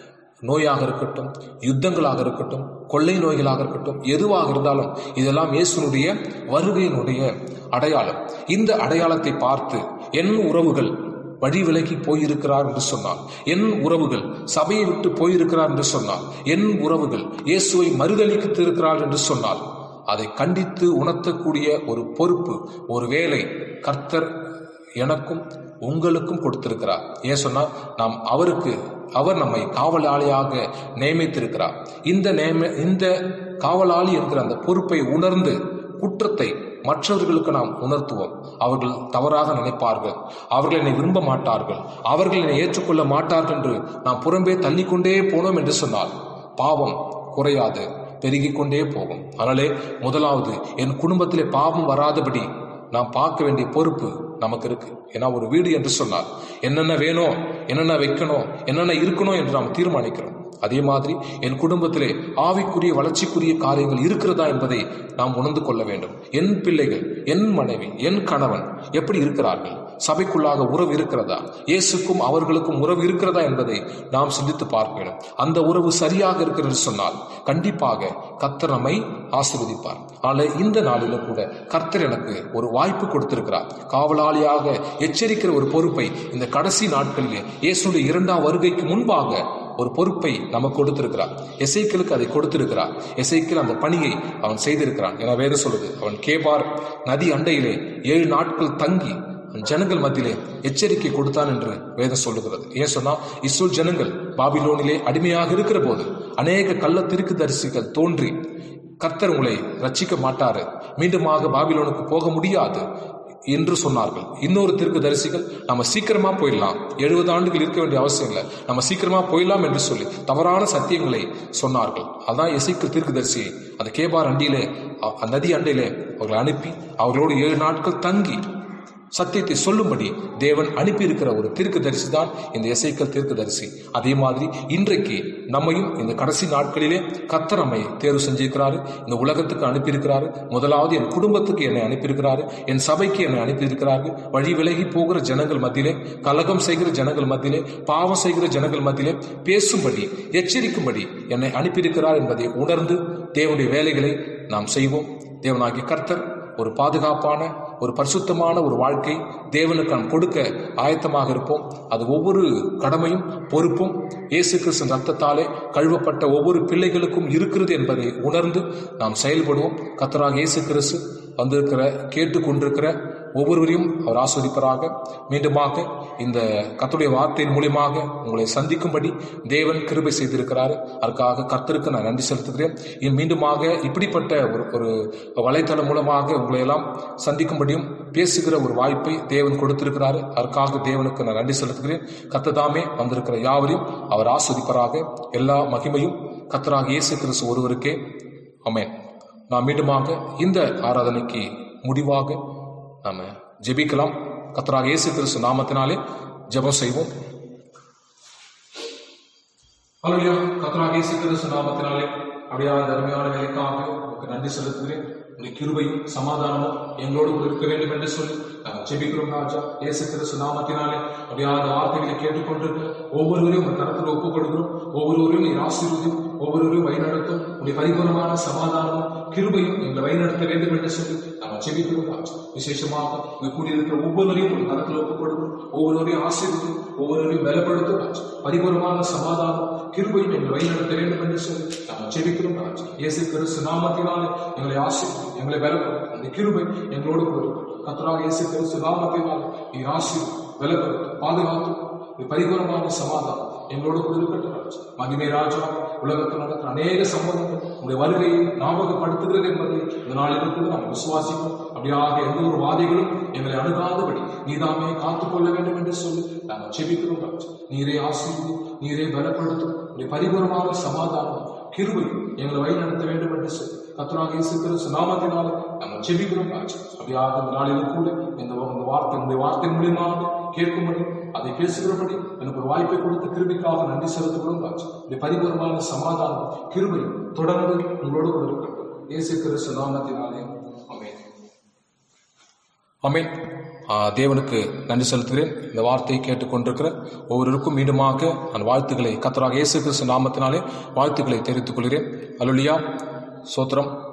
நோயாக இருக்கட்டும் யுத்தங்களாக இருக்கட்டும் கொள்ளை நோய்களாக இருக்கட்டும் எதுவாக இருந்தாலும் இதெல்லாம் இயேசுனுடைய வருகையினுடைய அடையாளம் இந்த அடையாளத்தை பார்த்து என் உறவுகள் வழி விலகி போயிருக்கிறார் என்று சொன்னார் என் உறவுகள் சபையை விட்டு போயிருக்கிறார் என்று சொன்னார் என் உறவுகள் இயேசுவை மறுதளித்து இருக்கிறார் என்று சொன்னால் அதை கண்டித்து உணர்த்தக்கூடிய ஒரு பொறுப்பு ஒரு வேலை கர்த்தர் எனக்கும் உங்களுக்கும் கொடுத்திருக்கிறார் ஏன் சொன்னால் நாம் அவருக்கு அவர் நம்மை காவலாளியாக நியமித்திருக்கிறார் இந்த நியம இந்த காவலாளி என்கிற அந்த பொறுப்பை உணர்ந்து குற்றத்தை மற்றவர்களுக்கு நாம் உணர்த்துவோம் அவர்கள் தவறாக நினைப்பார்கள் அவர்கள் என்னை விரும்ப மாட்டார்கள் அவர்கள் என்னை ஏற்றுக்கொள்ள மாட்டார்கள் என்று நாம் புறம்பே தள்ளிக்கொண்டே போனோம் என்று சொன்னால் பாவம் குறையாது பெருகிக் கொண்டே போகும் அதனாலே முதலாவது என் குடும்பத்திலே பாவம் வராதபடி நாம் பார்க்க வேண்டிய பொறுப்பு நமக்கு இருக்கு ஏன்னா ஒரு வீடு என்று சொன்னால் என்னென்ன வேணும் என்னென்ன வைக்கணும் என்னென்ன இருக்கணும் என்று நாம் தீர்மானிக்கிறோம் அதே மாதிரி என் குடும்பத்திலே ஆவிக்குரிய வளர்ச்சிக்குரிய காரியங்கள் இருக்கிறதா என்பதை நாம் உணர்ந்து கொள்ள வேண்டும் என் பிள்ளைகள் என் மனைவி என் கணவன் எப்படி இருக்கிறார்கள் சபைக்குள்ளாக உறவு இருக்கிறதா இயேசுக்கும் அவர்களுக்கும் உறவு இருக்கிறதா என்பதை நாம் சிந்தித்து பார்க்க வேண்டும் அந்த உறவு சரியாக இருக்கிறது சொன்னால் கண்டிப்பாக கர்த்தர் நம்மை ஆசீர்வதிப்பார் ஆனால் இந்த நாளிலும் கூட கர்த்தர் எனக்கு ஒரு வாய்ப்பு கொடுத்திருக்கிறார் காவலாளியாக எச்சரிக்கிற ஒரு பொறுப்பை இந்த கடைசி நாட்களிலே இயேசுடைய இரண்டாம் வருகைக்கு முன்பாக ஒரு பொறுப்பை நமக்கு கொடுத்திருக்கிறார் எசைக்கலுக்கு அதை கொடுத்திருக்கிறார் எசைக்கல் அந்த பணியை அவன் செய்திருக்கிறான் என வேறு சொல்லுது அவன் கேபார் நதி அண்டையிலே ஏழு நாட்கள் தங்கி ஜனங்கள் மத்தியிலே எச்சரிக்கை கொடுத்தான் என்று வேதம் சொல்லுகிறது ஏன் சொன்னா இஸ்ரேல் ஜனங்கள் பாபிலோனிலே அடிமையாக இருக்கிற போது அநேக கள்ள திருக்கு தரிசிகள் தோன்றி கர்த்தர் உங்களை ரட்சிக்க மாட்டாரு மீண்டுமாக பாபிலோனுக்கு போக முடியாது என்று சொன்னார்கள் இன்னொரு திருக்கு தரிசிகள் நம்ம சீக்கிரமா போயிடலாம் எழுபது ஆண்டுகள் இருக்க வேண்டிய அவசியம் இல்லை நம்ம சீக்கிரமா போயிடலாம் என்று சொல்லி தவறான சத்தியங்களை சொன்னார்கள் அதான் எசைக்கு தீர்க்கு தரிசியை அந்த கேபார் அண்டியிலே அ- நதி அண்டையிலே அவர்களை அனுப்பி அவர்களோடு ஏழு நாட்கள் தங்கி சத்தியத்தை சொல்லும்படி தேவன் அனுப்பியிருக்கிற ஒரு தீர்க்கதரிசி தான் இந்த இசைக்கல் தீர்க்கதரிசி அதே மாதிரி இன்றைக்கு நம்மையும் இந்த கடைசி நாட்களிலே கர்த்தர் நம்மை தேர்வு செஞ்சிருக்கிறாரு இந்த உலகத்துக்கு அனுப்பியிருக்கிறாரு முதலாவது என் குடும்பத்துக்கு என்னை அனுப்பியிருக்கிறாரு என் சபைக்கு என்னை அனுப்பியிருக்கிறாரு வழி விலகி போகிற ஜனங்கள் மத்தியிலே கலகம் செய்கிற ஜனங்கள் மத்தியிலே பாவம் செய்கிற ஜனங்கள் மத்தியிலே பேசும்படி எச்சரிக்கும்படி என்னை அனுப்பியிருக்கிறார் என்பதை உணர்ந்து தேவனுடைய வேலைகளை நாம் செய்வோம் தேவனாகிய கர்த்தர் ஒரு பாதுகாப்பான ஒரு பரிசுத்தமான ஒரு வாழ்க்கை தேவனுக்கு நாம் கொடுக்க ஆயத்தமாக இருப்போம் அது ஒவ்வொரு கடமையும் பொறுப்பும் இயேசு கிறிஸ்தன் ரத்தத்தாலே கழுவப்பட்ட ஒவ்வொரு பிள்ளைகளுக்கும் இருக்கிறது என்பதை உணர்ந்து நாம் செயல்படுவோம் கத்தராக இயேசு கிறிஸ்து வந்திருக்கிற கேட்டுக்கொண்டிருக்கிற ஒவ்வொருவரையும் அவர் ஆஸ்வதிப்பராக மீண்டுமாக இந்த கர்த்தருடைய வார்த்தையின் மூலியமாக உங்களை சந்திக்கும்படி தேவன் கிருபை செய்திருக்கிறார் அதற்காக கர்த்தருக்கு நான் நன்றி செலுத்துகிறேன் இனி மீண்டுமாக இப்படிப்பட்ட ஒரு ஒரு வலைத்தளம் மூலமாக உங்களை எல்லாம் சந்திக்கும்படியும் பேசுகிற ஒரு வாய்ப்பை தேவன் கொடுத்திருக்கிறாரு அதற்காக தேவனுக்கு நான் நன்றி செலுத்துகிறேன் கர்த்ததாமே வந்திருக்கிற யாவரையும் அவர் ஆஸ்வதிப்பராக எல்லா மகிமையும் கர்த்தராக இயேசு கிறிஸ்து ஒருவருக்கே அமேன் நாம் மீண்டுமாக இந்த ஆராதனைக்கு முடிவாக நாம ஜெபிக்கலாம் கர்த்தராக இயேசு கிறிஸ்து நாமத்தினாலே ஜெபம் செய்வோம் ஹalleluya கர்த்தராக இயேசு கிறிஸ்து நாமத்தினாலே அப்படியே அந்த அருமையான வேலைக்காக உங்களுக்கு நன்றி செலுத்துகிறேன் உங்களுடைய கிருபையும் சமாதானமும் எங்களோடு கூட இருக்க வேண்டும் என்று சொல்லி நாங்கள் ஜெபிக்கிறோம் ராஜா இயேசு கிறிஸ்து நாமத்தினாலே அப்படியே அந்த வார்த்தைகளை கேட்டுக்கொண்டிருக்க ஒவ்வொருவரையும் உங்கள் கருத்தில் ஒப்புக் கொடுக்கிறோம் ஒவ்வொருவரையும் நீர் ஆசீர்வதியும் ஒவ்வொருவரையும் வழிநடத்தும் உடைய பரிபூர்ணமான சமாதானமும் கிருபையும் எங்களை வழிநடத்த வேண்டும் என்று சொல்லி நாங்கள் ஜெபிக்கிறோம் ராஜா விசேஷமாக இங்கு கூடியிருக்கிற ஒவ்வொருவரையும் உங்கள் கருத்தில் ஒப்புக் கொடுக்கிறோம் ஒவ்வொருவரையும் ஆசீர்வதியும் ஒவ்வொருவரையும் பலப்படுத்தும் ராஜா பரிபூர்ணமான சமாதானம் கிருபையும் எங்களை வழிநடத்த வேண்டும் என்று சொல்லி நாங்கள் ஜெபிக்கிறோம் ராஜா இயேசு கிறிஸ்து நாமத்தினாலே எங்களை ஆசீர்வதி எங்களை பலப்படுத்தும் அந்த கிருபை எங்களோடு கூட இருக்கும். கர்த்தராக இயேசு கிறிஸ்து நாமத்தினாலே நீ ஆசீர் பலப்படுத்தும் பாதுகாத்தும் நீ பரிபூர்ணமான சமாதானம் எங்களோடு கூட இருக்கட்டும் ராஜா மகிமை ராஜா உலகத்தில் நடக்கிற அநேக சம்பவங்கள் உங்களுடைய வருகையை ஞாபகப்படுத்துகிறது என்பதை இந்த நாளில் கூட நாம் விசுவாசிப்போம் அப்படியாக எந்த ஒரு வாதைகளும் எங்களை அணுகாதபடி நீதாமே காத்துக்கொள்ள வேண்டும் என்று சொல்லி நாங்கள் செபிக்கிறோம் ராஜா நீரே ஆசீர்வதி நீரே பலப்படுத்தும் உடைய பரிபூர்ணமான சமாதானம் கிருபை எங்களை வழிநடத்த வேண்டும் என்று சொல்லி கத்தராக இயேசு கிறிஸ்து நாமத்தினால நாங்கள் ஜெபிக்கிறோம் ராஜா அப்படியாக இந்த நாளிலும் கூட இந்த இந்த வார்த்தை உங்களுடைய வார்த்தை மூலியமாக கேட்கும்படி அதை பேசுகிறபடி எனக்கு ஒரு வாய்ப்பை கொடுத்து கிருபிக்காக நன்றி செலுத்துகிறோம் ராஜா இந்த பரிபூர்ணமான சமாதானம் கிருபை தொடர்ந்து உங்களோடு கூட இருக்கட்டும் இயேசு கிறிஸ்து நாமத்தினாலே ஆமென் ஆமென் ஆ, தேவனுக்கு நன்றி செலுத்துகிறேன் இந்த வார்த்தையை கேட்டுக்கொண்டிருக்கிற ஒவ்வொருவருக்கும் மீண்டுமாக நான் வாழ்த்துக்களை கத்தராக இயேசு கிறிஸ்து நாமத்தினாலே வாழ்த்துக்களை தெரிவித்துக் கொள்கிறேன் அல்லா சோத்திரம்